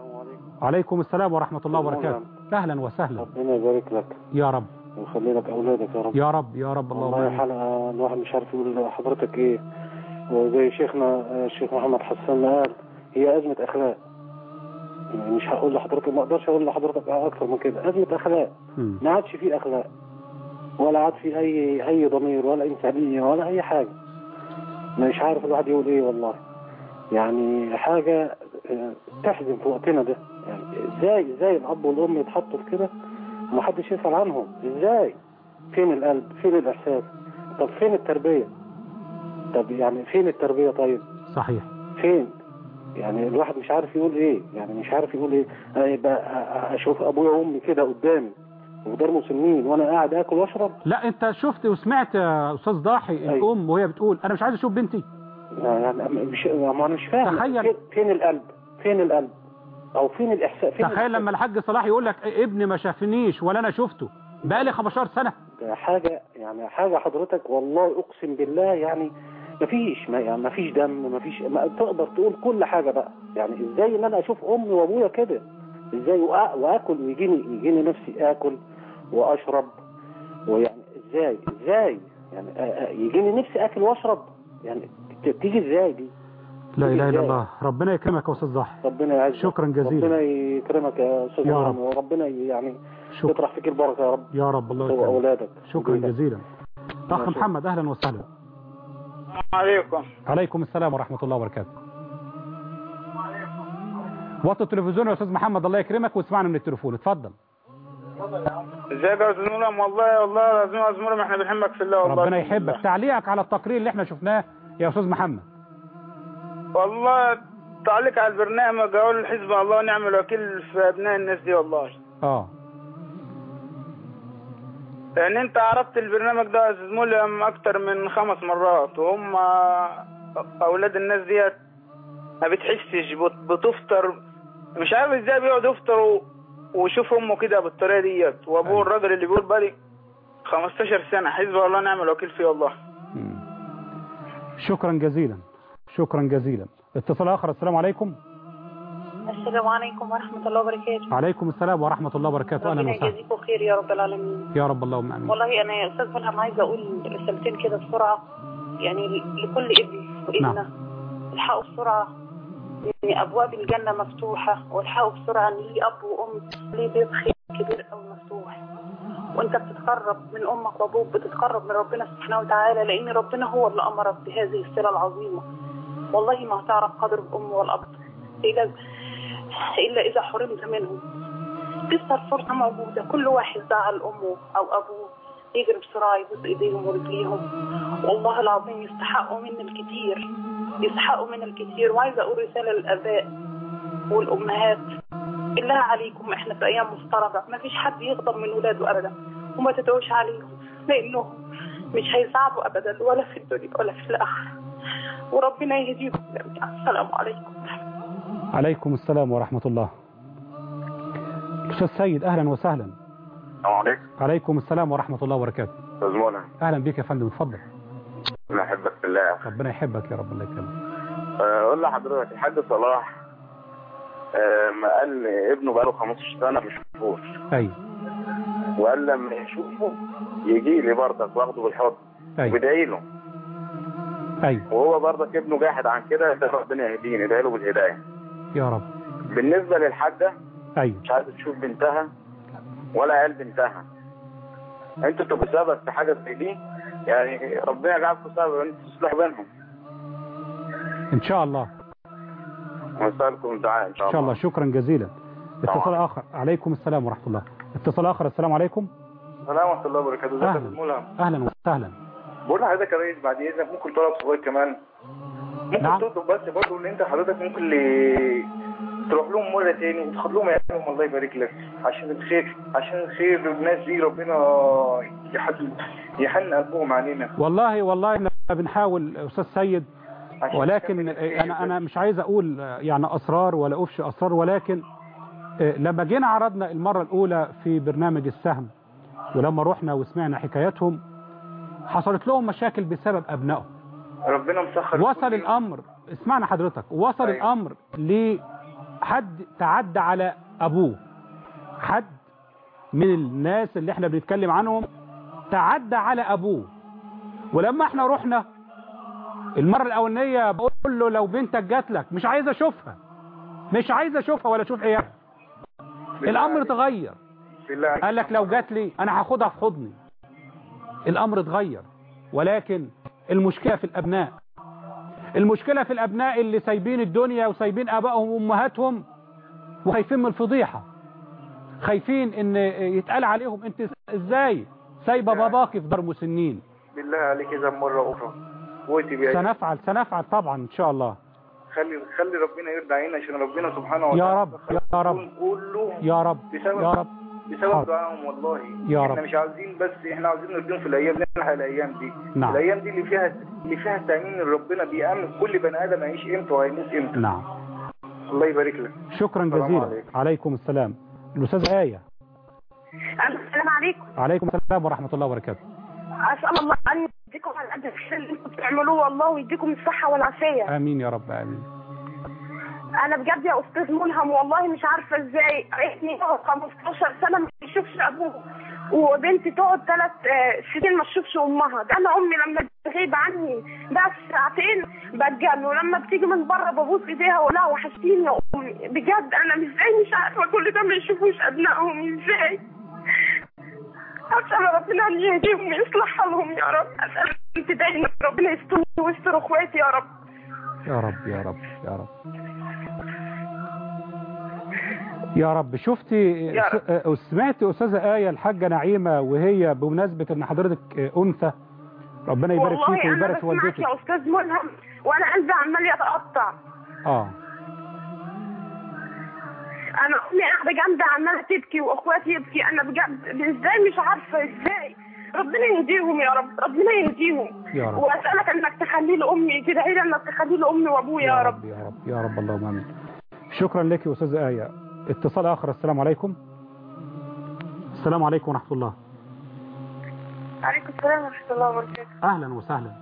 عليكم السلام ورحمه الله وبركاته اهلا وسهلا ربنا يبارك لك يا رب ويخلي لك اولادك يا رب يا رب يا رب اللهم والله آمين. حلقه الواحد مش عارف يقول حضرتك ايه وزي شيخنا الشيخ محمد حسان ما قال هي ازمه اخلاق مش هقول لحضرتك ما اقدرش اقول لحضرتك اكتر من كده ازمه اخلاق مم. ما عادش فيه اخلاق ولا عاد في اي اي ضمير ولا انسانيه ولا اي حاجه مش عارف الواحد يقول ايه والله يعني حاجه آه، تحزن في وقتنا ده يعني ازاي ازاي الاب والام يتحطوا في كده ومحدش يسال عنهم ازاي فين القلب فين الاحساس طب فين التربيه طب يعني فين التربيه طيب صحيح فين يعني الواحد مش عارف يقول ايه يعني مش عارف يقول ايه انا يبقى أ- أ- اشوف ابويا وامي كده قدامي ودار مسلمين وانا قاعد اكل واشرب لا انت شفت وسمعت يا استاذ ضاحي الام وهي بتقول انا مش عايز اشوف بنتي يعني مش ما انا مش فاهم تخيل. فين, فين القلب فين القلب او فين الاحساس فين تخيل لما الحاج صلاح يقول لك إيه ابني ما شافنيش ولا انا شفته بقالي 15 سنه ده حاجه يعني حاجه حضرتك والله اقسم بالله يعني مفيش ما يعني مفيش دم مفيش ما تقدر تقول كل حاجه بقى يعني ازاي ان انا اشوف امي وابويا كده ازاي وأ- واكل ويجيني يجيني نفسي اكل واشرب ويعني ازاي ازاي يعني أ- أ- يجيني نفسي اكل واشرب يعني ت- تيجي ازاي دي لا اله الا إزاي؟ الله ربنا يكرمك يا استاذ ضاحي ربنا يعزك شكرا جزيلا. ربنا يكرمك يا استاذ يا مرام، رب. وربنا يعني شكرا. يطرح فيك البركه يا رب يا رب الله هو يكرمك اولادك شكرا بإذنك. جزيلا اخ ماشي. محمد اهلا وسهلا عليكم عليكم السلام ورحمه الله وبركاته وطي التلفزيون يا استاذ محمد الله يكرمك واسمعنا من التليفون اتفضل ازيك يا استاذ مرام والله والله لازم يا استاذ مرام احنا بنحبك في الله والله ربنا يحبك تعليقك على التقرير اللي احنا شفناه يا استاذ محمد والله تعليق على البرنامج اقول حزب الله ونعم الوكيل في ابناء الناس دي والله اه لان انت عرضت البرنامج ده يا استاذ ملهم اكتر من خمس مرات وهم اولاد الناس ديت ما بتحسش بت- بتفطر مش عارف ازاي بيقعدوا يفطروا ويشوف امه كده بالطريقه ديت وابوه الراجل اللي بيقول بالي 15 سنه حزب الله ونعم الوكيل فيه والله شكرا جزيلا شكرا جزيلا اتصال اخر السلام عليكم السلام عليكم ورحمة الله وبركاته عليكم السلام ورحمه الله وبركاته اهلا ربنا وسهلا يجازيكم خير يا رب العالمين يا رب اللهم امين والله أنا يا أستاذ ملهم عايزة أقول رسالتين كده بسرعة يعني لكل ابن وابنة نعم. الحقوا بسرعة إن أبواب الجنة مفتوحة والحقوا بسرعة إن ليه أب وأم ليه بيت خير كبير أوي مفتوح وأنت بتتقرب من أمك وأبوك بتتقرب من ربنا سبحانه وتعالى لأن ربنا هو اللي أمرك بهذه الصلة العظيمة والله ما هتعرف قدر الأم والأب إلا إلا إذا حرمت منهم لسه الفرصة موجودة كل واحد زعل أمه أو أبوه يجري بسرعة يبوس إيديهم ورجليهم والله العظيم يستحقوا منا الكثير يستحقوا منا الكثير وعايزة أقول رسالة للآباء والأمهات بالله عليكم إحنا في أيام مفترضة ما فيش حد يغضب من ولاده أبدا وما تدعوش عليهم لأنهم مش هيساعدوا أبدا ولا في الدنيا ولا في الآخرة وربنا يهديكم جميعا السلام عليكم عليكم السلام ورحمه الله استاذ سيد اهلا وسهلا السلام عليكم عليكم السلام ورحمه الله وبركاته استاذ منى اهلا بك يا فندم اتفضل انا احبك في الله ربنا يحبك يا رب الله يكرمك آه، اقول لحضرتك الحاج صلاح آه، ما قال ابنه بقاله 15 سنه مش شافوش ايوه وقال لما يشوفه يجي لي برضك واخده بالحضن ايوه وبدعي له ايوه وهو برضك ابنه جاحد عن كده ده ربنا يهديني ادعي له بالهدايه يا رب بالنسبه للحاجه ايوه مش عايزه تشوف بنتها ولا عيال بنتها انتوا تبقوا سبب في حاجه زي دي يعني ربنا يجعلكم سبب ان انتوا تصلحوا بينهم ان شاء الله ونسالكم الدعاء ان شاء ان شاء الله الله شكرا جزيلا اتصال اخر عليكم السلام ورحمه الله اتصال اخر السلام عليكم السلام ورحمه الله وبركاته ازيك يا أهلا. استاذ ملهم اهلا وسهلا بقول لحضرتك يا ريس بعد اذنك ممكن طلب صغير كمان ممكن نعم. تطلب بس برضه ان انت حضرتك ممكن ل... تروح لهم مره تاني وتاخد لهم عيالهم الله يبارك لك عشان الخير عشان الخير والناس دي ربنا يحن يحن قلبهم علينا والله والله احنا بنحاول استاذ سيد عشان ولكن نكمل الخير انا انا مش عايز اقول يعني اسرار ولا افشي اسرار ولكن آه، لما جينا عرضنا المره الاولى في برنامج السهم ولما رحنا وسمعنا حكاياتهم حصلت لهم مشاكل بسبب ابنائهم ربنا مسخر وصل الامر اسمعنا حضرتك وصل أيوة. الامر لحد تعدى على ابوه حد من الناس اللي احنا بنتكلم عنهم تعدى على ابوه ولما احنا رحنا المره الاولانيه بقول له لو بنتك جات لك مش عايز اشوفها مش عايز اشوفها ولا اشوف عيالها الامر اتغير بالله عليك. قال لك لو جات لي انا هاخدها في حضني الامر اتغير ولكن المشكلة في الابناء المشكلة في الابناء اللي سايبين الدنيا وسايبين ابائهم وامهاتهم وخايفين من الفضيحة خايفين ان يتقال عليهم انت ازاي سايبه باباكي في دار مسنين بالله عليك اذا مره اخرى وقتي بيعيش سنفعل سنفعل طبعا ان شاء الله خلي خلي ربنا يرضى علينا عشان ربنا سبحانه وتعالى يا رب يا رب كله يا رب بسبب يا رب بسبب حاضر. دعائهم والله يا احنا رب. مش عاوزين بس احنا عاوزين نرضيهم في الايام دي نلحق الايام دي نعم. الايام دي اللي فيها اللي فيها تامين من ربنا بيامن كل بني ادم هيعيش امتى وهيموت امتى نعم الله يبارك لك شكرا السلام جزيلا عليكم. عليكم السلام الأستاذة آية السلام عليكم عليكم السلام ورحمة الله وبركاته اسال الله ان يديكم على قد الخير اللي انتم بتعملوه والله ويديكم الصحه والعافيه آمين يا رب آمين انا بجد يا استاذ ملهم والله مش عارفه ازاي ابني يقعد 15 سنه ما يشوفش ابوه وبنتي تقعد ثلاث سنين ما تشوفش امها ده انا امي لما تغيب عني بس ساعتين بتجن ولما بتيجي من بره ببوس ايديها واقول لها وحشتيني يا امي بجد انا ازاي مش عارفه كل ده ما يشوفوش ابنائهم ازاي اسال ربنا ان يهديهم ويصلح حالهم يا رب اسال انت دايما ربنا يسترني ويستر اخواتي يا رب يا رب يا رب يا رب يا رب شفتي يا رب. س- سمعت أستاذة آية الحاجة نعيمة وهي بمناسبة أن حضرتك أنثى ربنا يبارك والله فيك انا ويبارك في بسمعك والدتك يا استاذ ملهم وانا قلبي عمال يتقطع اه انا امي قاعده جنبي عماله تبكي واخواتي يبكي انا بجد ازاي مش عارفه ازاي ربنا يهديهم يا رب ربنا يهديهم يا رب. واسالك انك تخلي لي امي تدعي لي انك تخلي لي امي وابويا يا رب يا رب يا رب اللهم امين شكرا لك يا استاذه ايه اتصال اخر السلام عليكم السلام عليكم ورحمه الله عليكم السلام ورحمه الله وبركاته اهلا وسهلا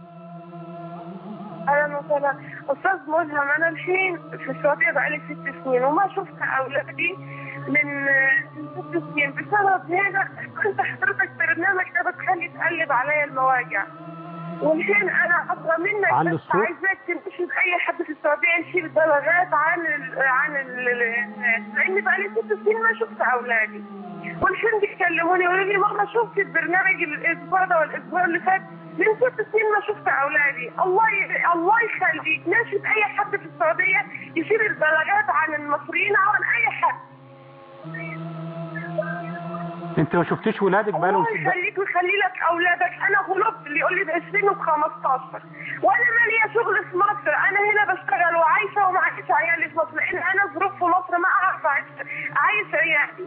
اهلا وسهلا استاذ ملهم انا الحين في السعوديه بقالي ست سنين وما شفت اولادي من من ست سنين بسبب هذا كنت حضرتك برنامج ده بتخلي تقلب عليا المواجع والحين انا اطلع منك علي بس الصوت. عايزاك تنتشر اي حد في السعوديه يشيل بلاغات عن ال عن ال لاني بقالي ست سنين ما شفت اولادي والحين بيكلموني يقولوا لي ماما شفت البرنامج الاسبوع ده والاسبوع اللي فات من ست سنين ما شفت اولادي الله ي... الله يخليك ناشد اي حد في السعوديه يشيل البلاغات عن المصريين او عن اي حد انت ما شفتيش ولادك بقالهم الله يخليك ويخلي لك اولادك انا غلبت اللي يقول لي ده 2015 وانا ما ليا شغل في مصر انا هنا بشتغل وعايشه ومعيش عيالي في مصر لان انا ظروف في مصر ما اعرف اعيش اعيش عيالي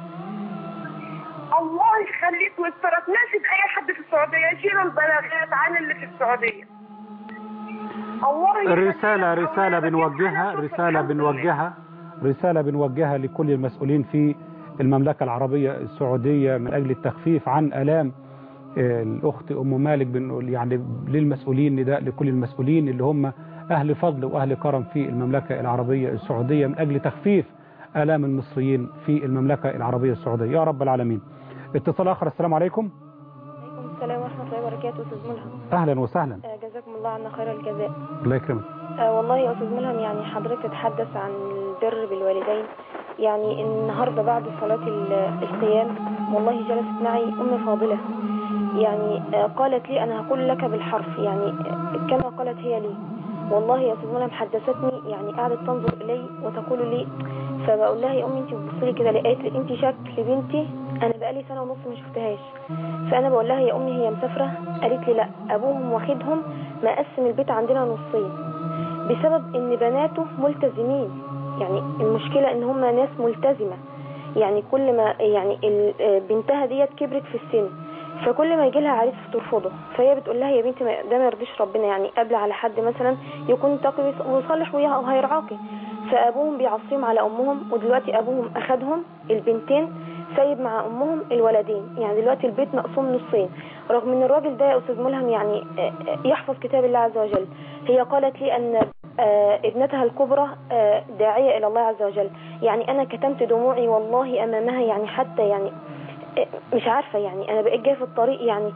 الله يخليك ويسترك ناشد اي حد في السعوديه يشيلوا البلاغات عن اللي في السعوديه الله يخليك رسالة رسالة بنوجهها رسالة بنوجهها رسالة بنوجهها لكل المسؤولين في المملكة العربية السعودية من أجل التخفيف عن آلام آه، الأخت أم مالك بنقول يعني للمسؤولين نداء لكل المسؤولين اللي هم أهل فضل وأهل كرم في المملكة العربية السعودية من أجل تخفيف آلام المصريين في المملكة العربية السعودية يا رب العالمين اتصال آخر السلام عليكم عليكم السلام ورحمة الله وبركاته أستاذ ملهم أهلا وسهلا آه، جزاكم الله عنا خير الجزاء الله يكرمك آه، والله يا أستاذ ملهم يعني حضرتك تتحدث عن البر بالوالدين يعني النهاردة بعد صلاة ال- القيام والله جلست معي أم فاضلة يعني آه، قالت لي أنا هقول لك بالحرف يعني آه، كما قالت هي لي والله يا أستاذ ملهم حدثتني يعني قعدت تنظر إلي وتقول لي فبقول لها يا أمي أنت بتبصلي كده ليه؟ قالت لي أنت شكل بنتي أنا بقالي سنة ونص ما شفتهاش فأنا بقول لها يا أمي هي مسافرة قالت لي لا أبوهم واخدهم مقسم البيت عندنا نصين بسبب ان بناته ملتزمين يعني المشكلة ان هم ناس ملتزمة يعني كل ما يعني ال- آه بنتها ديت كبرت في السن فكل ما يجي لها عريس ترفضه فهي بتقول لها يا بنتي ما- ده ما يرضيش ربنا يعني قبل على حد مثلا يكون تقي ويصلح وياها وهيرعاكي فابوهم بيعصيهم على امهم ودلوقتي ابوهم اخدهم البنتين سايب مع امهم الولدين يعني دلوقتي البيت مقسوم نصين رغم ان الراجل ده يا استاذ ملهم يعني آه، آه، يحفظ كتاب الله عز وجل هي قالت لي ان آه، ابنتها الكبرى آه، داعية إلى الله عز وجل يعني أنا كتمت دموعي والله أمامها يعني حتى يعني آه، مش عارفة يعني أنا بقيت جاية في الطريق يعني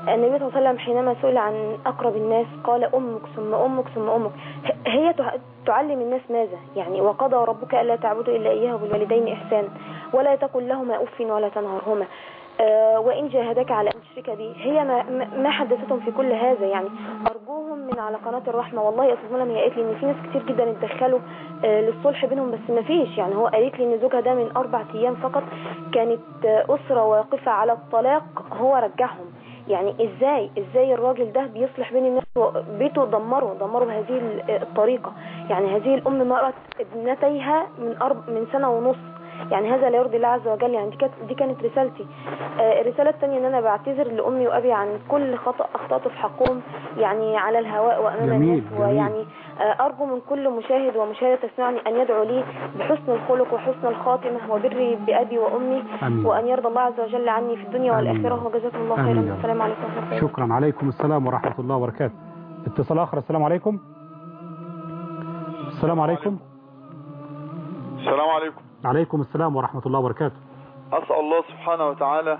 النبي صلى الله عليه وسلم حينما سئل عن أقرب الناس قال أمك ثم أمك ثم أمك ه- هي تع- تعلم الناس ماذا يعني وقضى ربك ألا تعبدوا إلا إياه وبالوالدين إحسانا ولا تقل لهما أف ولا تنهرهما آه، وإن جاهدك على أن تشرك بي هي ما, ما- ما حدثتهم في كل هذا يعني أرجوهم من على قناة الرحمة والله يا أستاذ منى هي قالت لي إن في ناس كتير جدا اتدخلوا آه، للصلح بينهم بس ما فيش يعني هو قالت لي إن زوجها ده من أربع أيام فقط كانت آه، أسرة واقفة على الطلاق هو رجعهم يعني ازاي ازاي الراجل ده بيصلح بين الناس بيته دمره دمره بهذه ال- الطريقة يعني هذه الام مرت ابنتيها من أرب من سنة ونص يعني هذا لا يرضي الله عز وجل يعني دي كانت دي كانت رسالتي آه الرسالة الثانية ان انا بعتذر لامي وابي عن كل خطأ اخطأت في حقهم يعني على الهواء وامام جميل، الناس جميل. ويعني آه ارجو من كل مشاهد ومشاهدة تسمعني ان يدعو لي بحسن الخلق وحسن الخاتمة وبري بابي وامي آمين. وان يرضى الله عز وجل عني في الدنيا آمين. والاخرة وجزاكم الله آمين يا خيرا رب. والسلام عليكم ورحمة الله شكرا عليكم السلام ورحمة الله وبركاته اتصال آخر السلام عليكم السلام عليكم السلام عليكم عليكم السلام ورحمة الله وبركاته أسأل الله سبحانه وتعالى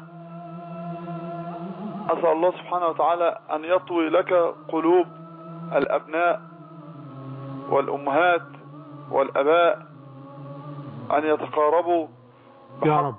أسأل الله سبحانه وتعالى أن يطوي لك قلوب الأبناء والأمهات والأباء أن يتقاربوا يا رب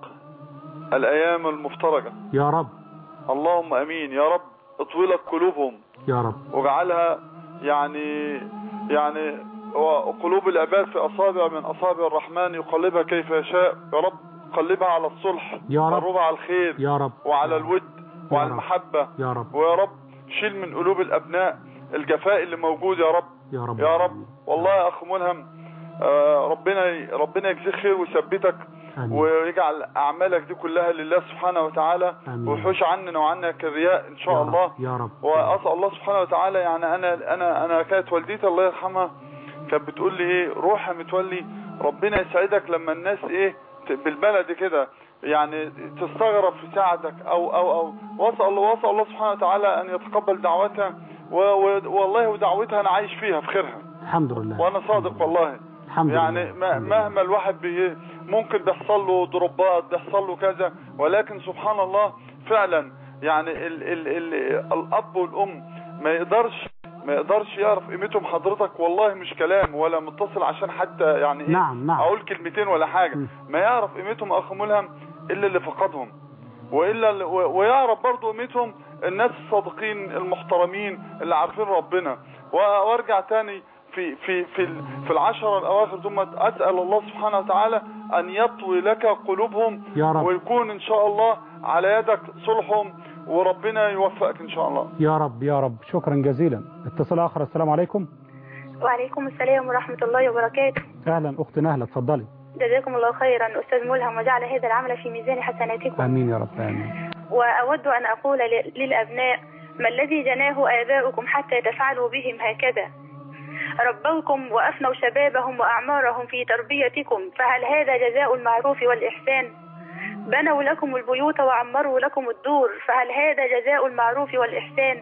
الأيام المفترجة يا رب اللهم أمين يا رب اطوي لك قلوبهم يا رب واجعلها يعني يعني وقلوب العباد في أصابع من أصابع الرحمن يقلبها كيف يشاء يا رب قلبها على الصلح يا رب. قربها على الخير يا رب وعلى الود يا وعلى رب. المحبة يا رب ويا رب شيل من قلوب الأبناء الجفاء اللي موجود يا رب يا رب يا رب والله يا أخ ملهم آه، ربنا ربنا يجزيك خير ويثبتك آمين. ويجعل أعمالك دي كلها لله سبحانه وتعالى آمين. ويحوش عننا وعنك الرياء إن شاء يا الله رب. يا رب واسال الله سبحانه وتعالى يعني انا انا انا كانت والدتي الله يرحمها كانت بتقول لي ايه روح يا متولي ربنا يسعدك لما الناس ايه ت- بالبلد كده يعني تستغرب في ساعتك او او او واسال الله واسال الله سبحانه وتعالى ان يتقبل دعوتها و- و- والله ودعوتها انا عايش فيها في خيرها الحمد لله وانا صادق والله الحمد يعني لله ما- مهما الواحد بي ممكن بيحصل له ضربات بيحصل له كذا ولكن سبحان الله فعلا يعني ال ال ال الاب والام ما يقدرش ما يقدرش يعرف قيمتهم حضرتك والله مش كلام ولا متصل عشان حتى يعني ايه نعم، نعم. اقول كلمتين ولا حاجه ما يعرف قيمتهم اخ ملهم الا اللي فقدهم والا اللي- و- ويعرف برضه قيمتهم الناس الصادقين المحترمين اللي عارفين ربنا و- وارجع تاني في في في ال- في العشرة الاواخر ثم اسال الله سبحانه وتعالى ان يطوي لك قلوبهم يا رب. ويكون ان شاء الله على يدك صلحهم وربنا يوفقك ان شاء الله يا رب يا رب شكرا جزيلا اتصال آخر السلام عليكم وعليكم السلام ورحمة الله وبركاته أهلا أخت نهلة اتفضلي جزاكم الله خيرا أستاذ ملهم وجعل هذا العمل في ميزان حسناتكم آمين يا رب آمين وأود أن أقول ل- للأبناء ما الذي جناه آباؤكم حتى تفعلوا بهم هكذا ربوكم وأفنوا شبابهم وأعمارهم في تربيتكم فهل هذا جزاء المعروف والإحسان بنوا لكم البيوت وعمروا لكم الدور فهل هذا جزاء المعروف والإحسان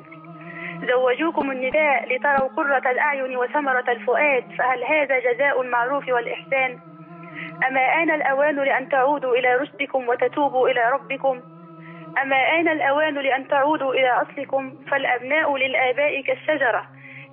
زوجوكم النداء لتروا قرة الأعين وثمرة الفؤاد فهل هذا جزاء المعروف والإحسان أما آن الأوان لأن تعودوا إلى رشدكم وتتوبوا إلى ربكم أما آن الأوان لأن تعودوا إلى أصلكم فالأبناء للآباء كالشجرة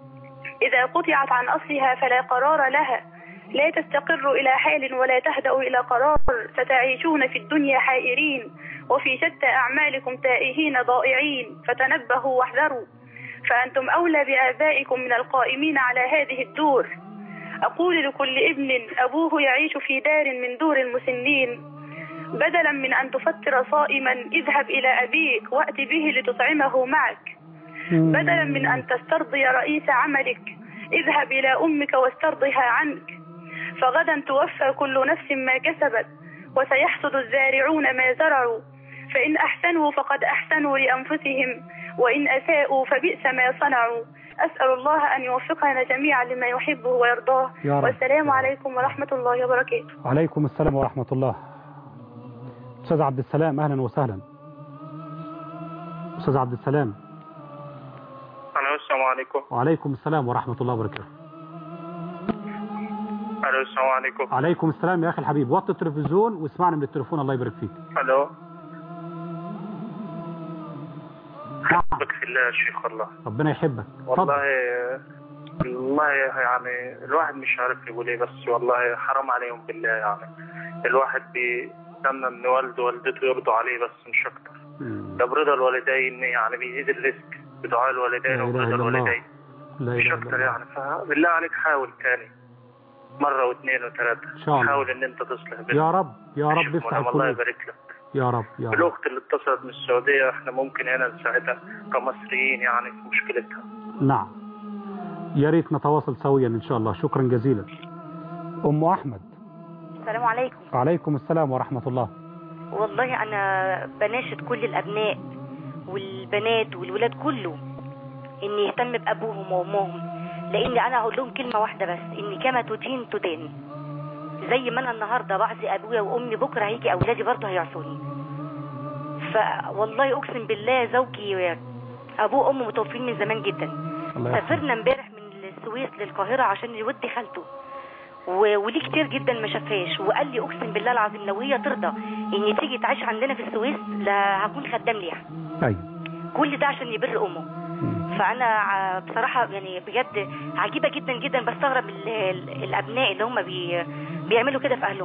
إذا قطعت عن أصلها فلا قرار لها لا تستقر إلى حال ولا تهدأ إلى قرار ستعيشون في الدنيا حائرين وفي شتى أعمالكم تائهين ضائعين فتنبهوا واحذروا فأنتم أولى بآبائكم من القائمين على هذه الدور أقول لكل ابن أبوه يعيش في دار من دور المسنين بدلا من أن تفطر صائما اذهب إلى أبيك وأت به لتطعمه معك بدلا من أن تسترضي رئيس عملك اذهب إلى أمك واسترضها عنك فغدا توفى كل نفس ما كسبت وسيحصد الزارعون ما زرعوا فإن أحسنوا فقد أحسنوا لأنفسهم وإن أساءوا فبئس ما صنعوا أسأل الله أن يوفقنا جميعا لما يحبه ويرضاه يا رب. والسلام عليكم ورحمة الله وبركاته وعليكم السلام ورحمة الله أستاذ عبد السلام أهلا وسهلا أستاذ عبد السلام الو السلام عليكم وعليكم السلام ورحمة الله وبركاته الو السلام عليكم عليكم السلام يا أخي الحبيب وطي التلفزيون واسمعني من التليفون الله يبارك فيك الو بالله يا شيخ والله ربنا يحبك والله والله يعني الواحد مش عارف يقول ايه بس والله حرام عليهم بالله يعني الواحد بيستنى ان والده ووالدته يرضوا عليه بس مش اكتر ده برضا الوالدين يعني بيزيد الرزق بدعاء الوالدين لا إله وبرضا إلا الله. الوالدين لا مش إله إلا اكتر الله. يعني فبالله عليك حاول تاني مرة واثنين وثلاثة إن شاء الله. حاول ان انت تصلح بينهم. يا رب يا رب افتح ونعم الله القلوب يبارك لك يا رب يا رب الاخت اللي اتصلت من السعودية احنا ممكن هنا نساعدها كمصريين يعني في مشكلتها نعم يا ريت نتواصل سويا ان شاء الله شكرا جزيلا ام احمد السلام عليكم عليكم السلام ورحمة الله والله انا بناشد كل الابناء والبنات والولاد كله ان يهتم بابوهم وامهم لان انا هقول لهم كلمه واحده بس ان كما تدين تدان زي ما انا النهارده بعصي ابويا وامي بكره هيجي اولادي برضه هيعصوني فوالله اقسم بالله زوجي ابوه وامه متوفين من زمان جدا الله يرحمه. سافرنا امبارح من السويس للقاهره عشان يودي خالته و- وليه كتير جدا ما شافهاش وقال لي اقسم بالله العظيم لو هي ترضى ان تيجي تعيش عندنا في السويس لا هكون خدام ليها ايوه كل ده عشان يبر امه فانا ع- بصراحه يعني بجد عجيبه جدا جدا بستغرب ال- ال- الابناء اللي هم بي بيعملوا كده في اهلهم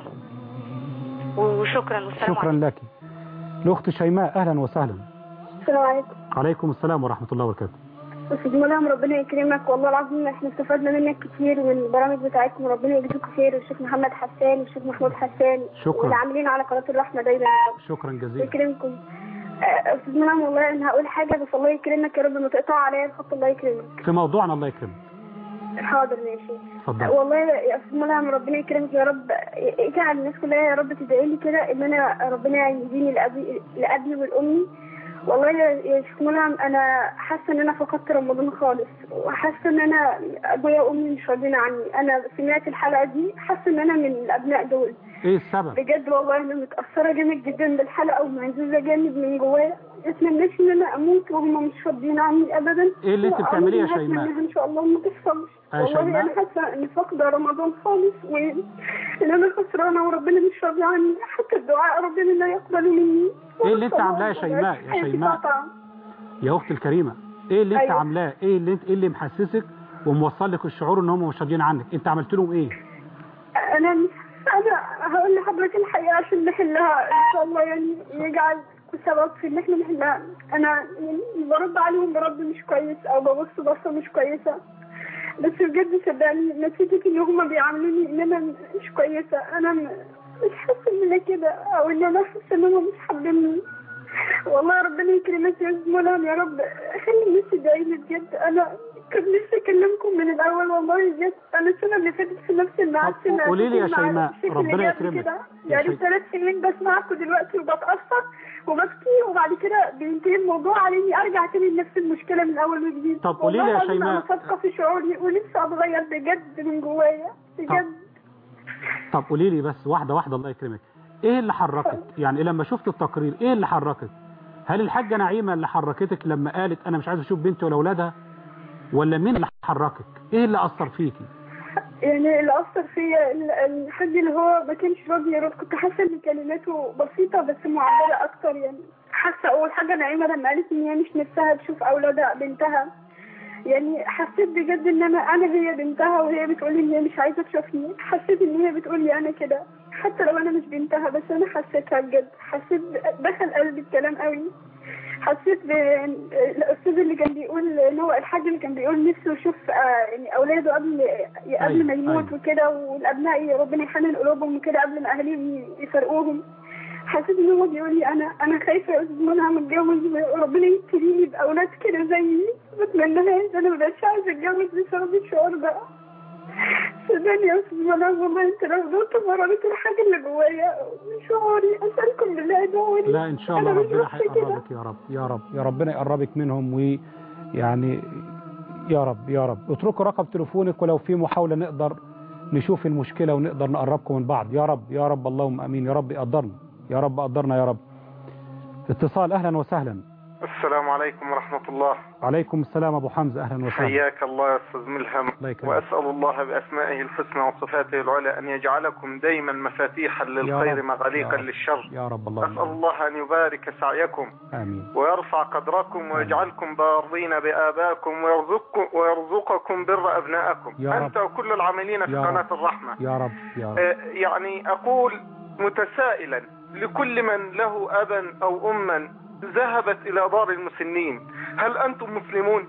وشكرا والسلام شكرا لك الاخت شيماء اهلا وسهلا السلام عليكم عليكم السلام ورحمة الله وبركاته استاذ ملهم ربنا يكرمك والله العظيم احنا استفدنا منك كتير والبرامج بتاعتكم ربنا يجزيكم خير والشيخ محمد حسان والشيخ محمود حسان شكرا. واللي عاملين على قناه الرحمه دايما شكرا جزيلا يكرمكم آه، استاذ ملهم والله انا هقول حاجه بس الله يكرمك يا رب ما تقطع عليا الخط الله يكرمك في موضوعنا الله يكرمك حاضر ماشي اتفضل والله يا استاذ ملهم ربنا يكرمك يا رب اجعل الناس كلها يا رب تدعي لي كده ان انا ربنا يهديني لابي لابي والامي والله يا يا شيخ ملهم انا حاسه ان انا فقدت رمضان خالص وحاسه ان انا ابويا وامي مش راضيين عني انا سمعت الحلقه دي حاسه ان انا من الابناء دول ايه السبب بجد والله انا متاثره جامد جدا بالحلقه ومهزوزه جامد من جوايا اتمنىش ان انا اموت وهم مش راضيين عني ابدا إيه اللي أنت بتعمليه يا شيماء؟ هتمناها ان شاء الله ما تحصلش يا والله شيماء؟ انا حاسه اني فاقده رمضان خالص وان انا خسرانه وربنا مش راضي عني حتى الدعاء ربنا لا يقبل مني ايه اللي انت عاملاه يا شيماء يا حياتي شيماء قطعة. يا اختي الكريمة ايه اللي انت أيوة. عاملاه ايه اللي انت ايه اللي محسسك وموصل لك الشعور ان هم مش راضيين عنك انت عملت لهم ايه انا انا هقول لحضرتك الحقيقه عشان نحلها ان شاء الله يعني يجعل سبب في ان احنا نحلها انا يعني برد عليهم برد مش كويس او ببص بصه مش كويسه بس بجد صدقني نتيجه ان هما بيعاملوني ان انا مش كويسه انا م- مش حاسه ان انا كده او ان انا حاسه ان هما مش حابيني والله ربنا يكرمك يا زملاء يا رب خلي الناس تدعي لي بجد انا كان نفسي اكلمكم من الاول والله بجد انا السنه اللي فاتت في نفس المعسكر قولي لي يا شيماء، ربنا يكرمك. يا يعني شي- ثلاث سنين بسمعكم دلوقتي وبتاثر وببكي وبعد كده بينتهي الموضوع على اني ارجع تاني لنفس المشكله من اول وجديد طب قولي لي والله يا العظيم شيماء. انا صادقه في شعوري ونفسي اتغير بجد من جوايا بجد طب قولي لي بس واحدة واحدة الله يكرمك ايه اللي حركك يعني لما شفت التقرير ايه اللي حركك هل الحاجة نعيمة اللي حركتك لما قالت انا مش عايز اشوف بنتي ولا اولادها ولا مين اللي حركك ايه اللي اثر فيكي يعني اللي أثر فيا ال- الحاج اللي هو ما كانش راضي يرد كنت حاسة إن كلماته بسيطة بس معبرة أكتر يعني حاسة أول حاجة نعيمة لما قالت إن هي مش نفسها تشوف أولادها بنتها يعني حسيت بجد إن أنا أنا هي بنتها وهي بتقولي إن هي مش عايزة تشوفني حسيت إن هي بتقولي أنا كده حتى لو أنا مش بنتها بس أنا حسيتها بجد حسيت ب- دخل قلبي الكلام قوي حسيت بالاستاذ اللي كان بيقول ان هو الحاج اللي كان بيقول نفسه يشوف آه، يعني اولاده قبل قبل ما أيوة، يموت وكده والابناء ربنا يحنن قلوبهم وكده قبل ما اهاليهم يفرقوهم حسيت ان هو بيقول لي انا انا خايفه يا استاذ منى متجوز وربنا يبتليني باولاد كده زيي ما بتمناهاش انا ما بقتش عايزه اتجوز بسبب الشعور ده صدقني يا استاذ منى والله انت لو قلت مرارة الحاجه اللي جوايا من شعوري اسالكم بالله ادعوا لي لا ان شاء الله أنا مش ربنا وحشة كده. هيقربك يا رب يا رب يا ربنا يقربك منهم ويعني يا رب يا رب اتركوا رقم تليفونك ولو في محاولة نقدر نشوف المشكلة ونقدر نقربكم من بعض يا رب يا رب اللهم امين يا رب يقدرنا يا رب قدرنا يا رب اتصال اهلا وسهلا السلام عليكم ورحمة الله عليكم السلام أبو حمزة أهلا وسهلا حياك الله يا أستاذ ملهم الله يكرمك. وأسأل الله بأسمائه الحسنى وصفاته العلى أن يجعلكم دائما مفاتيحا يا للخير رب، مغاليقا يا رب. للشر يا رب أسأل الله الله أن يبارك سعيكم آمين ويرفع قدركم ويجعلكم بارين بآبائكم ويرزقكم, ويرزقكم بر أبنائكم يا رب. أنت وكل العاملين في يا قناة رب. الرحمة يا رب يا رب آه، يعني أقول متسائلا لكل من له أبا أو أما ذهبت إلى دار المسنين هل أنتم مسلمون؟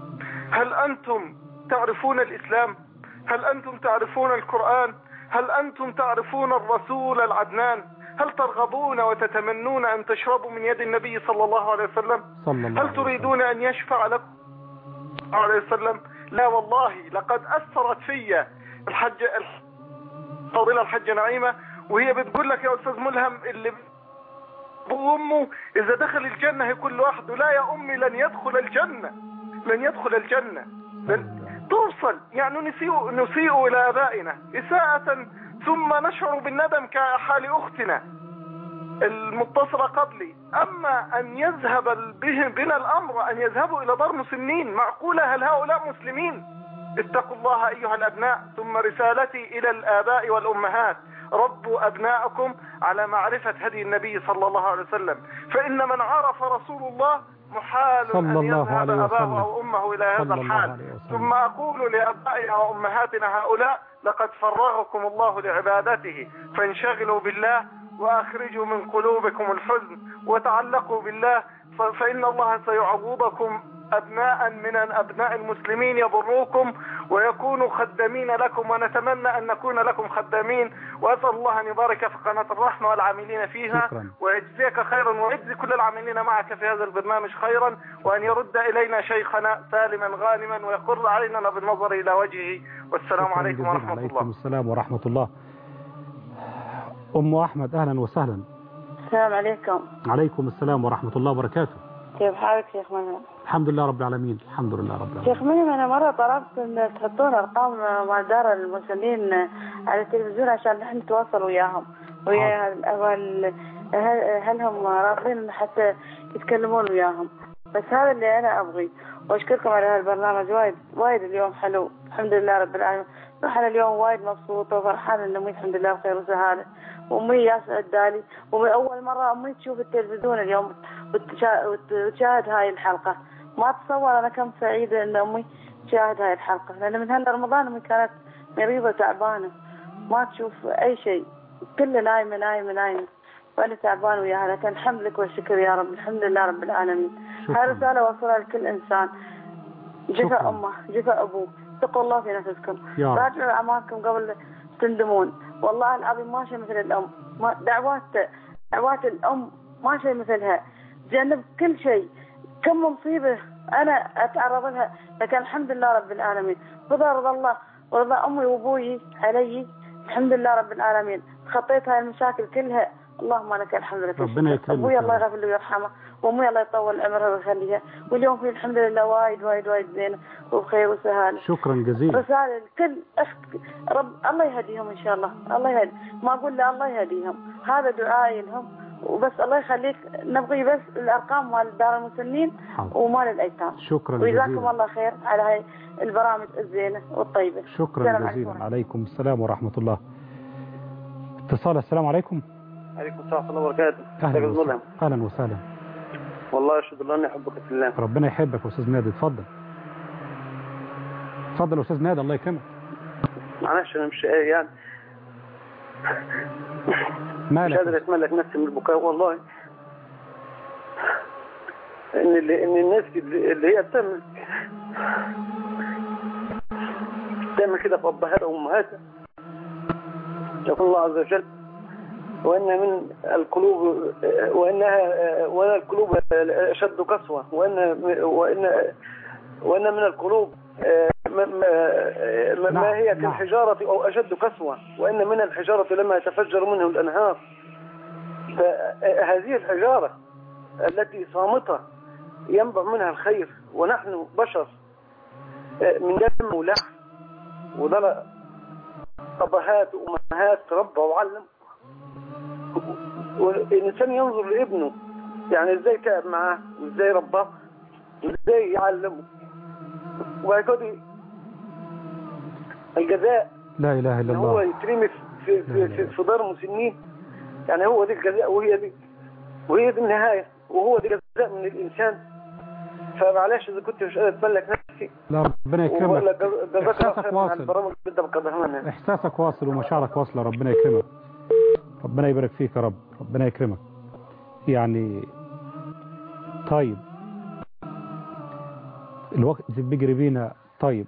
هل أنتم تعرفون الإسلام؟ هل أنتم تعرفون القرآن؟ هل أنتم تعرفون الرسول العدنان؟ هل ترغبون وتتمنون أن تشربوا من يد النبي صلى الله عليه وسلم؟ صلى الله هل تريدون أن يشفع لكم صلى الله عليه وسلم؟ لا والله لقد أثرت في الحج فضيلة الحج نعيمة وهي بتقول لك يا أستاذ ملهم اللي أبوه وأمه إذا دخل الجنة هيكون لوحده لا يا أمي لن يدخل الجنة لن يدخل الجنة لن توصل يعني نسيء, نسيء إلى آبائنا إساءة ثم نشعر بالندم كحال أختنا المتصلة قبلي أما أن يذهب به بنا الأمر أن يذهبوا إلى دار مسنين معقولة هل هؤلاء مسلمين اتقوا الله أيها الأبناء ثم رسالتي إلى الآباء والأمهات ربوا أبناءكم على معرفة هدي النبي صلى الله عليه وسلم فإن من عرف رسول الله محال صلى أن الله يذهب عليه أباه وسلم. أو أمه إلى هذا صلى الله الحال عليه وسلم. ثم أقول لأبائنا وأمهاتنا هؤلاء لقد فرغكم الله لعبادته فانشغلوا بالله وأخرجوا من قلوبكم الحزن وتعلقوا بالله ف- فإن الله سيعوضكم أبناء من أبناء المسلمين يبروكم ويكونوا خدامين لكم ونتمنى أن نكون لكم خدامين وأسأل الله أن يبارك في قناة الرحمة والعاملين فيها شكرا. ويجزيك خيرا ويجزي كل العاملين معك في هذا البرنامج خيرا وأن يرد إلينا شيخنا سالما غانما ويقر علينا بالنظر إلى وجهه والسلام شكراً عليكم جزيلاً. ورحمة عليكم الله السلام ورحمة الله أم أحمد أهلا وسهلا السلام عليكم عليكم السلام ورحمة الله وبركاته كيف حالك شيخ منهم الحمد لله رب العالمين الحمد لله رب العالمين شيخ منهم أنا مرة طلبت أن تحطون أرقام مع دار المسنين على التلفزيون عشان نحن نتواصل وياهم ويا وال- هل هل هم رافضين حتى يتكلمون وياهم بس هذا اللي أنا أبغي وأشكركم على هالبرنامج وايد وايد اليوم حلو الحمد لله رب العالمين أنا اليوم وايد مبسوطة وفرحانة إن أمي الحمد لله بخير وسهالة وأمي ياسر الدالي ومن أول مرة أمي تشوف التلفزيون اليوم وتشا- وت- وتشاهد هاي الحلقة ما أتصور أنا كم سعيدة إن أمي تشاهد هاي الحلقة لأن من هلا رمضان أمي كانت مريضة تعبانة ما تشوف أي شيء كله نايمة نايمة نايمة وأنا تعبانة وياها لكن الحمد لك والشكر يا رب الحمد لله رب العالمين شكراً. هاي رسالة وصلها لكل إنسان شكراً. جفا أمه جفا أبوه اتقوا الله في نفسكم يا رب. راجعوا أعمالكم قبل تندمون والله العظيم ما شيء مثل الأم ما دعوات دعوات الأم ما شيء مثلها جنب كل شيء كم مصيبة أنا أتعرض لها لكن الحمد لله رب العالمين رضا رضا الله ورضا أمي وأبوي علي الحمد لله رب العالمين خطيت هاي المشاكل كلها اللهم لك الحمد لله ربنا يكرمك أبوي يا الله رب. يغفر له ويرحمه وأمي الله يطول عمرها ويخليها واليوم في الحمد لله وايد وايد وايد زينة وبخير وسهالة شكرا جزيلا رسالة لكل أخت رب الله يهديهم إن شاء الله الله يهدي ما أقول لا الله يهديهم هذا دعائي لهم وبس الله يخليك نبغي بس الأرقام مال دار المسنين حاضر. ومال الأيتام شكرا وجزاكم جزيلا الله خير على هاي البرامج الزينة والطيبة شكرا السلام عليكم جزيلا عليكم السلام ورحمة الله اتصال السلام عليكم عليكم السلام ورحمة الله وبركاته أهلا أستاذ وسهلا ملهم أهلا وسهلا والله أشهد الله أني أحبك في الله ربنا يحبك يا أستاذ نادي اتفضل اتفضل يا أستاذ نادي الله يكرمك معلش أنا مش يعني مش مالك قادر أتملك نفسي من البكاء والله إن اللي إن الناس اللي اللي هي بتعمل تعمل كده في أبهاتها وأمهاتها يقول الله عز وجل وأن من القلوب وأنها وأن القلوب أشد قسوة وأن وأن وأن من القلوب ما, ما, ما هي كالحجارة أو أشد قسوة وأن من الحجارة لما يتفجر منه الأنهار فهذه الحجارة التي صامتة ينبع منها الخير ونحن بشر من دم ولحم وده أبهات وأمهات ربى وعلم والإنسان ينظر لابنه يعني ازاي تعب معاه وازاي رباه وازاي يعلمه وهيكون الجزاء لا إله إلا ان هو الله يترمي في في في, في دار مسنين يعني هو دي الجزاء وهي دي وهي دي النهايه وهو دي الجزاء من الانسان فمعلش اذا كنت مش قادر اتملك نفسي لا ربنا ولا يكرمك جز- جزاك الله إحساسك خير على واصل. البرامج اللي انت بتقدمها لنا إحساسك واصل ومشاعرك واصلة ربنا يكرمك ربنا يبارك فيك يا رب ربنا يكرمك يعني طيب الوقت بيجري بينا طيب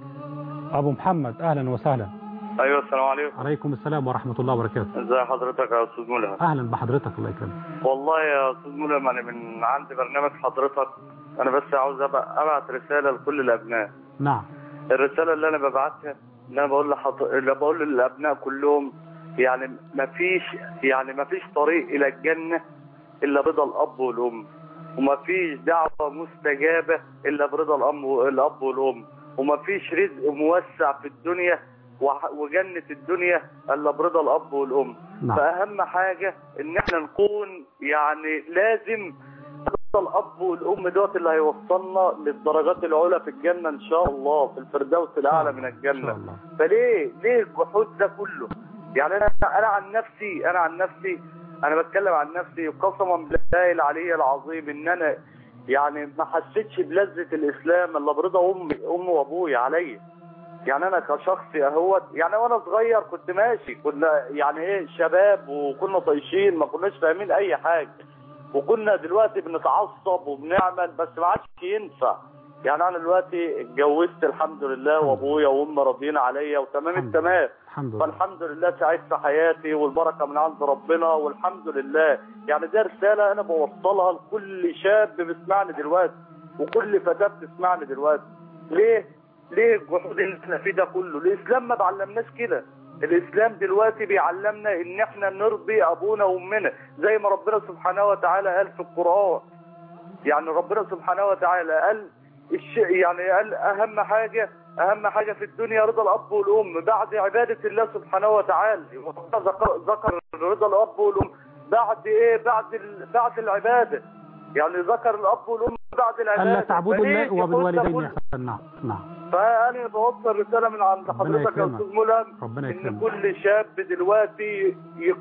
أبو محمد أهلا وسهلا ايوه السلام عليكم عليكم السلام ورحمة الله وبركاته ازي حضرتك يا استاذ ملهم أهلا بحضرتك الله يكرمك والله يا استاذ ملهم انا من عند برنامج حضرتك انا بس عاوز أبع- ابعت رساله لكل الابناء نعم الرساله اللي انا ببعتها اللي انا بقول لحض... اللي بقول للابناء كلهم يعني ما فيش يعني ما فيش طريق الى الجنه الا برضا الاب والام وما فيش دعوه مستجابه الا برضا الام الاب والام وما فيش رزق موسع في الدنيا وح- وجنه الدنيا الا برضا الاب والام نعم. فاهم حاجه ان احنا نكون يعني لازم رضا الاب والام دوت اللي هيوصلنا للدرجات العلى في الجنه ان شاء الله في الفردوس الاعلى من الجنه فليه ليه الجحود ده كله يعني انا انا عن نفسي انا عن نفسي انا بتكلم عن نفسي قسما بالله العلي العظيم ان انا يعني ما حسيتش بلذة الاسلام الا برضا امي امي وابويا عليا يعني انا كشخص اهوت يعني وانا صغير كنت ماشي كنا يعني ايه شباب وكنا طايشين ما كناش فاهمين اي حاجه وكنا دلوقتي بنتعصب وبنعمل بس ما عادش ينفع يعني انا دلوقتي اتجوزت الحمد لله وابويا وامي راضيين عليا وتمام التمام الحمد لله فالحمد لله سعيد في حياتي والبركه من عند ربنا والحمد لله يعني ده رساله انا بوصلها لكل شاب بيسمعني دلوقتي وكل فتاه بتسمعني دلوقتي ليه؟ ليه الجحود اللي احنا فيه ده كله؟ الاسلام ما بعلمناش كده الاسلام دلوقتي بيعلمنا ان احنا نرضي ابونا وامنا زي ما ربنا سبحانه وتعالى قال في القران يعني ربنا سبحانه وتعالى قال الش... يعني قال اهم حاجه اهم حاجه في الدنيا رضا الاب والام بعد عباده الله سبحانه وتعالى وربنا ذكر ذكر رضا الاب والام بعد ايه بعد ال... بعد العباده يعني ذكر الاب والام بعد العباده ألا تعبدوا فليه الله يكون ده وبالوالدين كله؟ إحسانا نعم نعم فانا بوصل رساله من عند حضرتك يا يكرمك. استاذ ملهم ربنا ان يكرمك كل شاب دلوقتي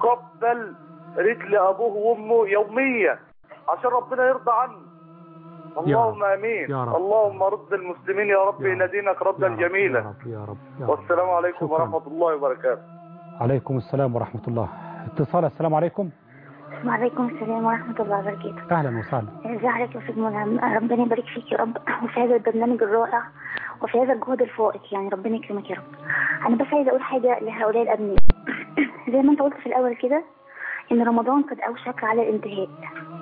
يقبل رجل ابوه وامه يوميا عشان ربنا يرضى عنه اللهم امين يا رب. اللهم رد المسلمين يا رب الى دينك ردا جميلا يا رب يا رب يا رب والسلام عليكم شكراً. ورحمه الله وبركاته عليكم السلام ورحمة الله اتصال السلام عليكم وعليكم السلام ورحمة الله وبركاته أهلا وسهلا ازي حضرتك يا استاذ ملهم ربنا يبارك فيك يا رب وفي هذا البرنامج الرائع وفي هذا الجهد الفائق يعني ربنا يكرمك يا رب انا بس عايزه اقول حاجه لهؤلاء الابناء زي ما انت قلت في الاول كده ان رمضان قد اوشك على الانتهاء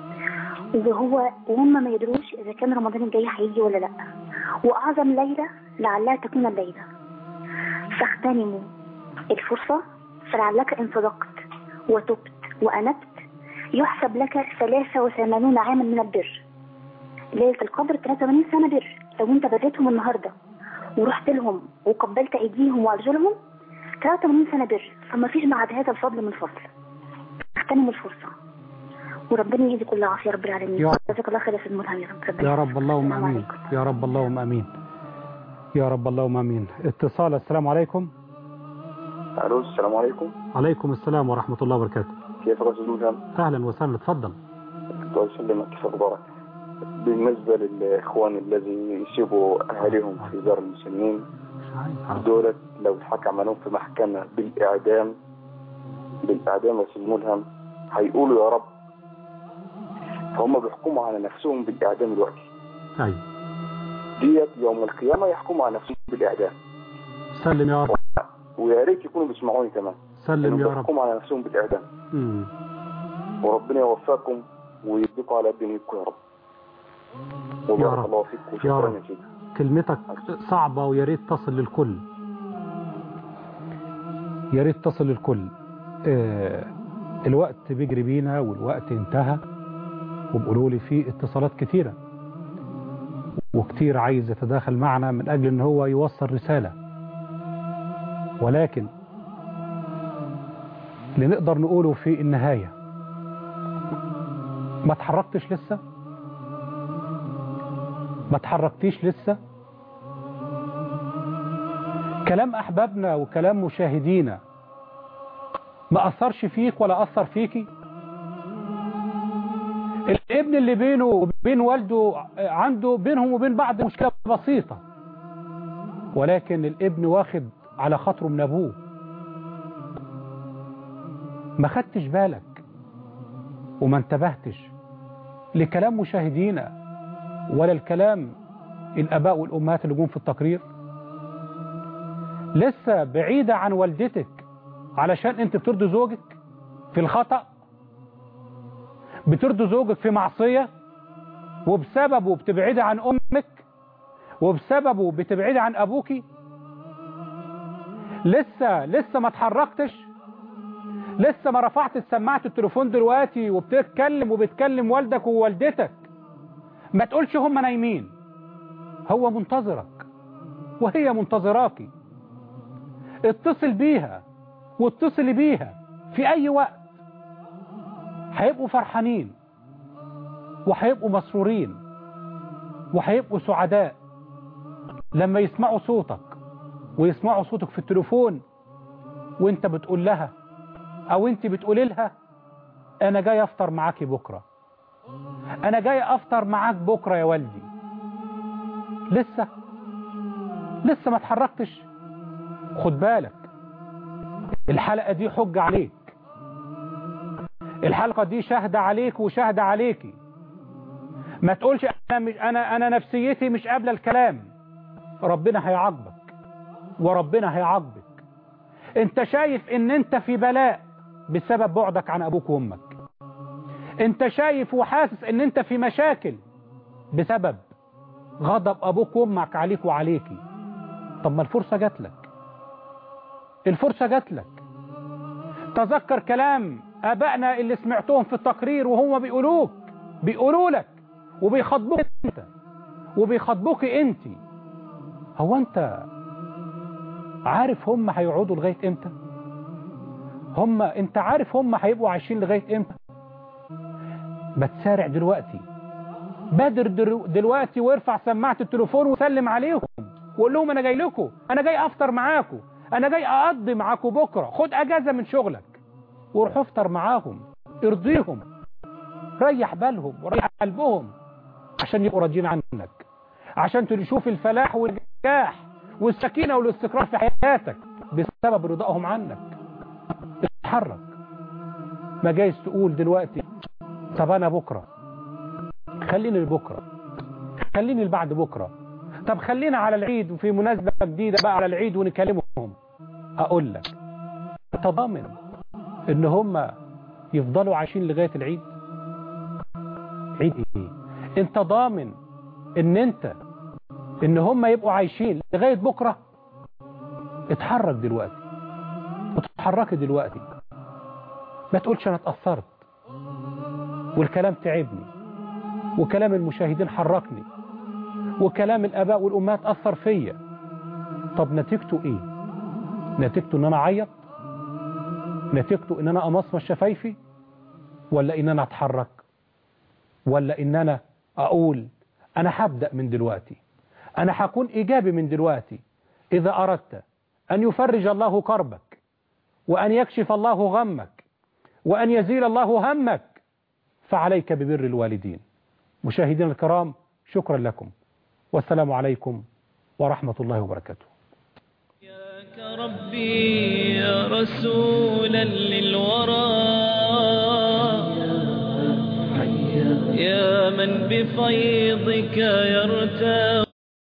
وهو وهم ما يدروش اذا كان رمضان الجاي هيجي ولا لا واعظم ليله لعلها تكون الليله فاغتنموا الفرصه فلعلك ان صدقت وتبت وانبت يحسب لك 83 عاما من البر ليلة القدر 83 سنة بر لو انت بريتهم النهاردة ورحت لهم وقبلت ايديهم وارجلهم 83 سنة بر فما فيش بعد هذا الفضل من فضل اغتنموا الفرصة وربنا يجزي كل عافية رب العالمين يا رب. جزاك الله خير يا سيد ملهم يا رب ربنا يا رب اللهم السلام امين يا رب اللهم امين يا رب اللهم امين اتصال السلام عليكم الو السلام عليكم عليكم السلام ورحمة الله وبركاته كيف استاذ ملهم؟ اهلا وسهلا اتفضل الله يسلمك كيف اخبارك؟ بالنسبه للاخوان الذي يسيبوا اهاليهم في دار المسنين دولت لو اتحكم عليهم في محكمه بالاعدام بالاعدام يا استاذ ملهم هيقولوا يا رب فهم بيحكموا على نفسهم بالاعدام دلوقتي ايوه ديت يوم القيامه يحكموا على نفسهم بالاعدام سلم يا رب ويا ريت يكونوا بيسمعوني كمان سلم إنهم يا رب بيحكموا على نفسهم بالاعدام مم. وربنا يوفقكم ويديكم على دينكم يا رب يا وبارك رب. الله فيكم يا وشكرا رب. يا سيدي كلمتك صعبة ويا ريت تصل للكل يا ريت تصل للكل آه الوقت بيجري بينا والوقت انتهى وبقولوا لي في اتصالات كتيرة وكتير عايز يتداخل معنا من أجل ان هو يوصل رسالة ولكن اللي نقدر نقوله في النهاية ما اتحركتش لسه ما اتحركتيش لسه كلام احبابنا وكلام مشاهدينا ما اثرش فيك ولا اثر فيكي الابن اللي بينه وبين والده عنده بينهم وبين بعض مشكلة بسيطة ولكن الابن واخد على خاطره من ابوه ما خدتش بالك وما انتبهتش لكلام مشاهدينا ولا الكلام الاباء والامهات اللي جم في التقرير لسه بعيدة عن والدتك علشان انت بترضي زوجك في الخطأ بترضي زوجك في معصية وبسببه بتبعدي عن امك وبسببه بتبعدي عن ابوكي لسه لسه ما اتحركتش لسه ما رفعت سماعه التليفون دلوقتي وبتتكلم وبتكلم والدك ووالدتك ما تقولش هم نايمين هو منتظرك وهي منتظراكي اتصل بيها واتصلي بيها في اي وقت هيبقوا فرحانين وهيبقوا مسرورين وهيبقوا سعداء لما يسمعوا صوتك ويسمعوا صوتك في التليفون وانت بتقول لها او انت بتقولي لها انا جاي افطر معاكي بكرة انا جاي افطر معاك بكرة يا والدي لسه لسه ما اتحركتش خد بالك الحلقة دي حجة عليك الحلقة دي شاهدة عليك وشاهدة عليكي ما تقولش انا مش انا انا نفسيتي مش قابله الكلام ربنا هيعاقبك وربنا هيعاقبك انت شايف ان انت في بلاء بسبب بعدك عن ابوك وامك انت شايف وحاسس ان انت في مشاكل بسبب غضب ابوك وامك عليك وعليكي طب ما الفرصة جات لك الفرصة جات لك تذكر كلام ابائنا اللي سمعتهم في التقرير وهم بيقولوك بيقولوا لك وبيخاطبوك انت وبيخاطبوك انت هو انت عارف هم هيقعدوا لغاية امتى هم انت عارف هم هيبقوا عايشين لغاية امتى ما تسارع دلوقتي بادر دلوقتي وارفع سماعة التليفون وسلم عليهم وقول لهم انا جاي لكم انا جاي افطر معاكم انا جاي اقضي معاكم بكرة خد اجازة من شغلك وروح افطر معاهم ارضيهم ريح بالهم وريح قلبهم عشان يبقوا راضيين عنك عشان تشوف الفلاح والنجاح والسكينة والاستقرار في حياتك بسبب رضائهم عنك اتحرك ما جايز تقول دلوقتي طب انا بكرة خليني لبكرة خليني لبعد بكرة طب خلينا على العيد وفي مناسبة جديدة بقى على العيد ونكلمهم اقول لك تضامن ان هم يفضلوا عايشين لغاية العيد عيد ايه انت ضامن ان انت ان هم يبقوا عايشين لغاية بكرة اتحرك دلوقتي اتحركي دلوقتي ما تقولش انا اتأثرت والكلام تعبني وكلام المشاهدين حركني وكلام الاباء والامهات اثر فيا طب نتيجته ايه نتيجته ان انا اعيط نتيجته ان انا امصمص شفايفي ولا ان انا اتحرك ولا ان انا اقول انا هبدأ من دلوقتي انا هكون ايجابي من دلوقتي اذا اردت ان يفرج الله كربك وان يكشف الله غمك وان يزيل الله همك فعليك ببر الوالدين مشاهدينا الكرام شكرا لكم والسلام عليكم ورحمة الله وبركاته ربي يا رسولا للورى يا من بفيضك يرتاح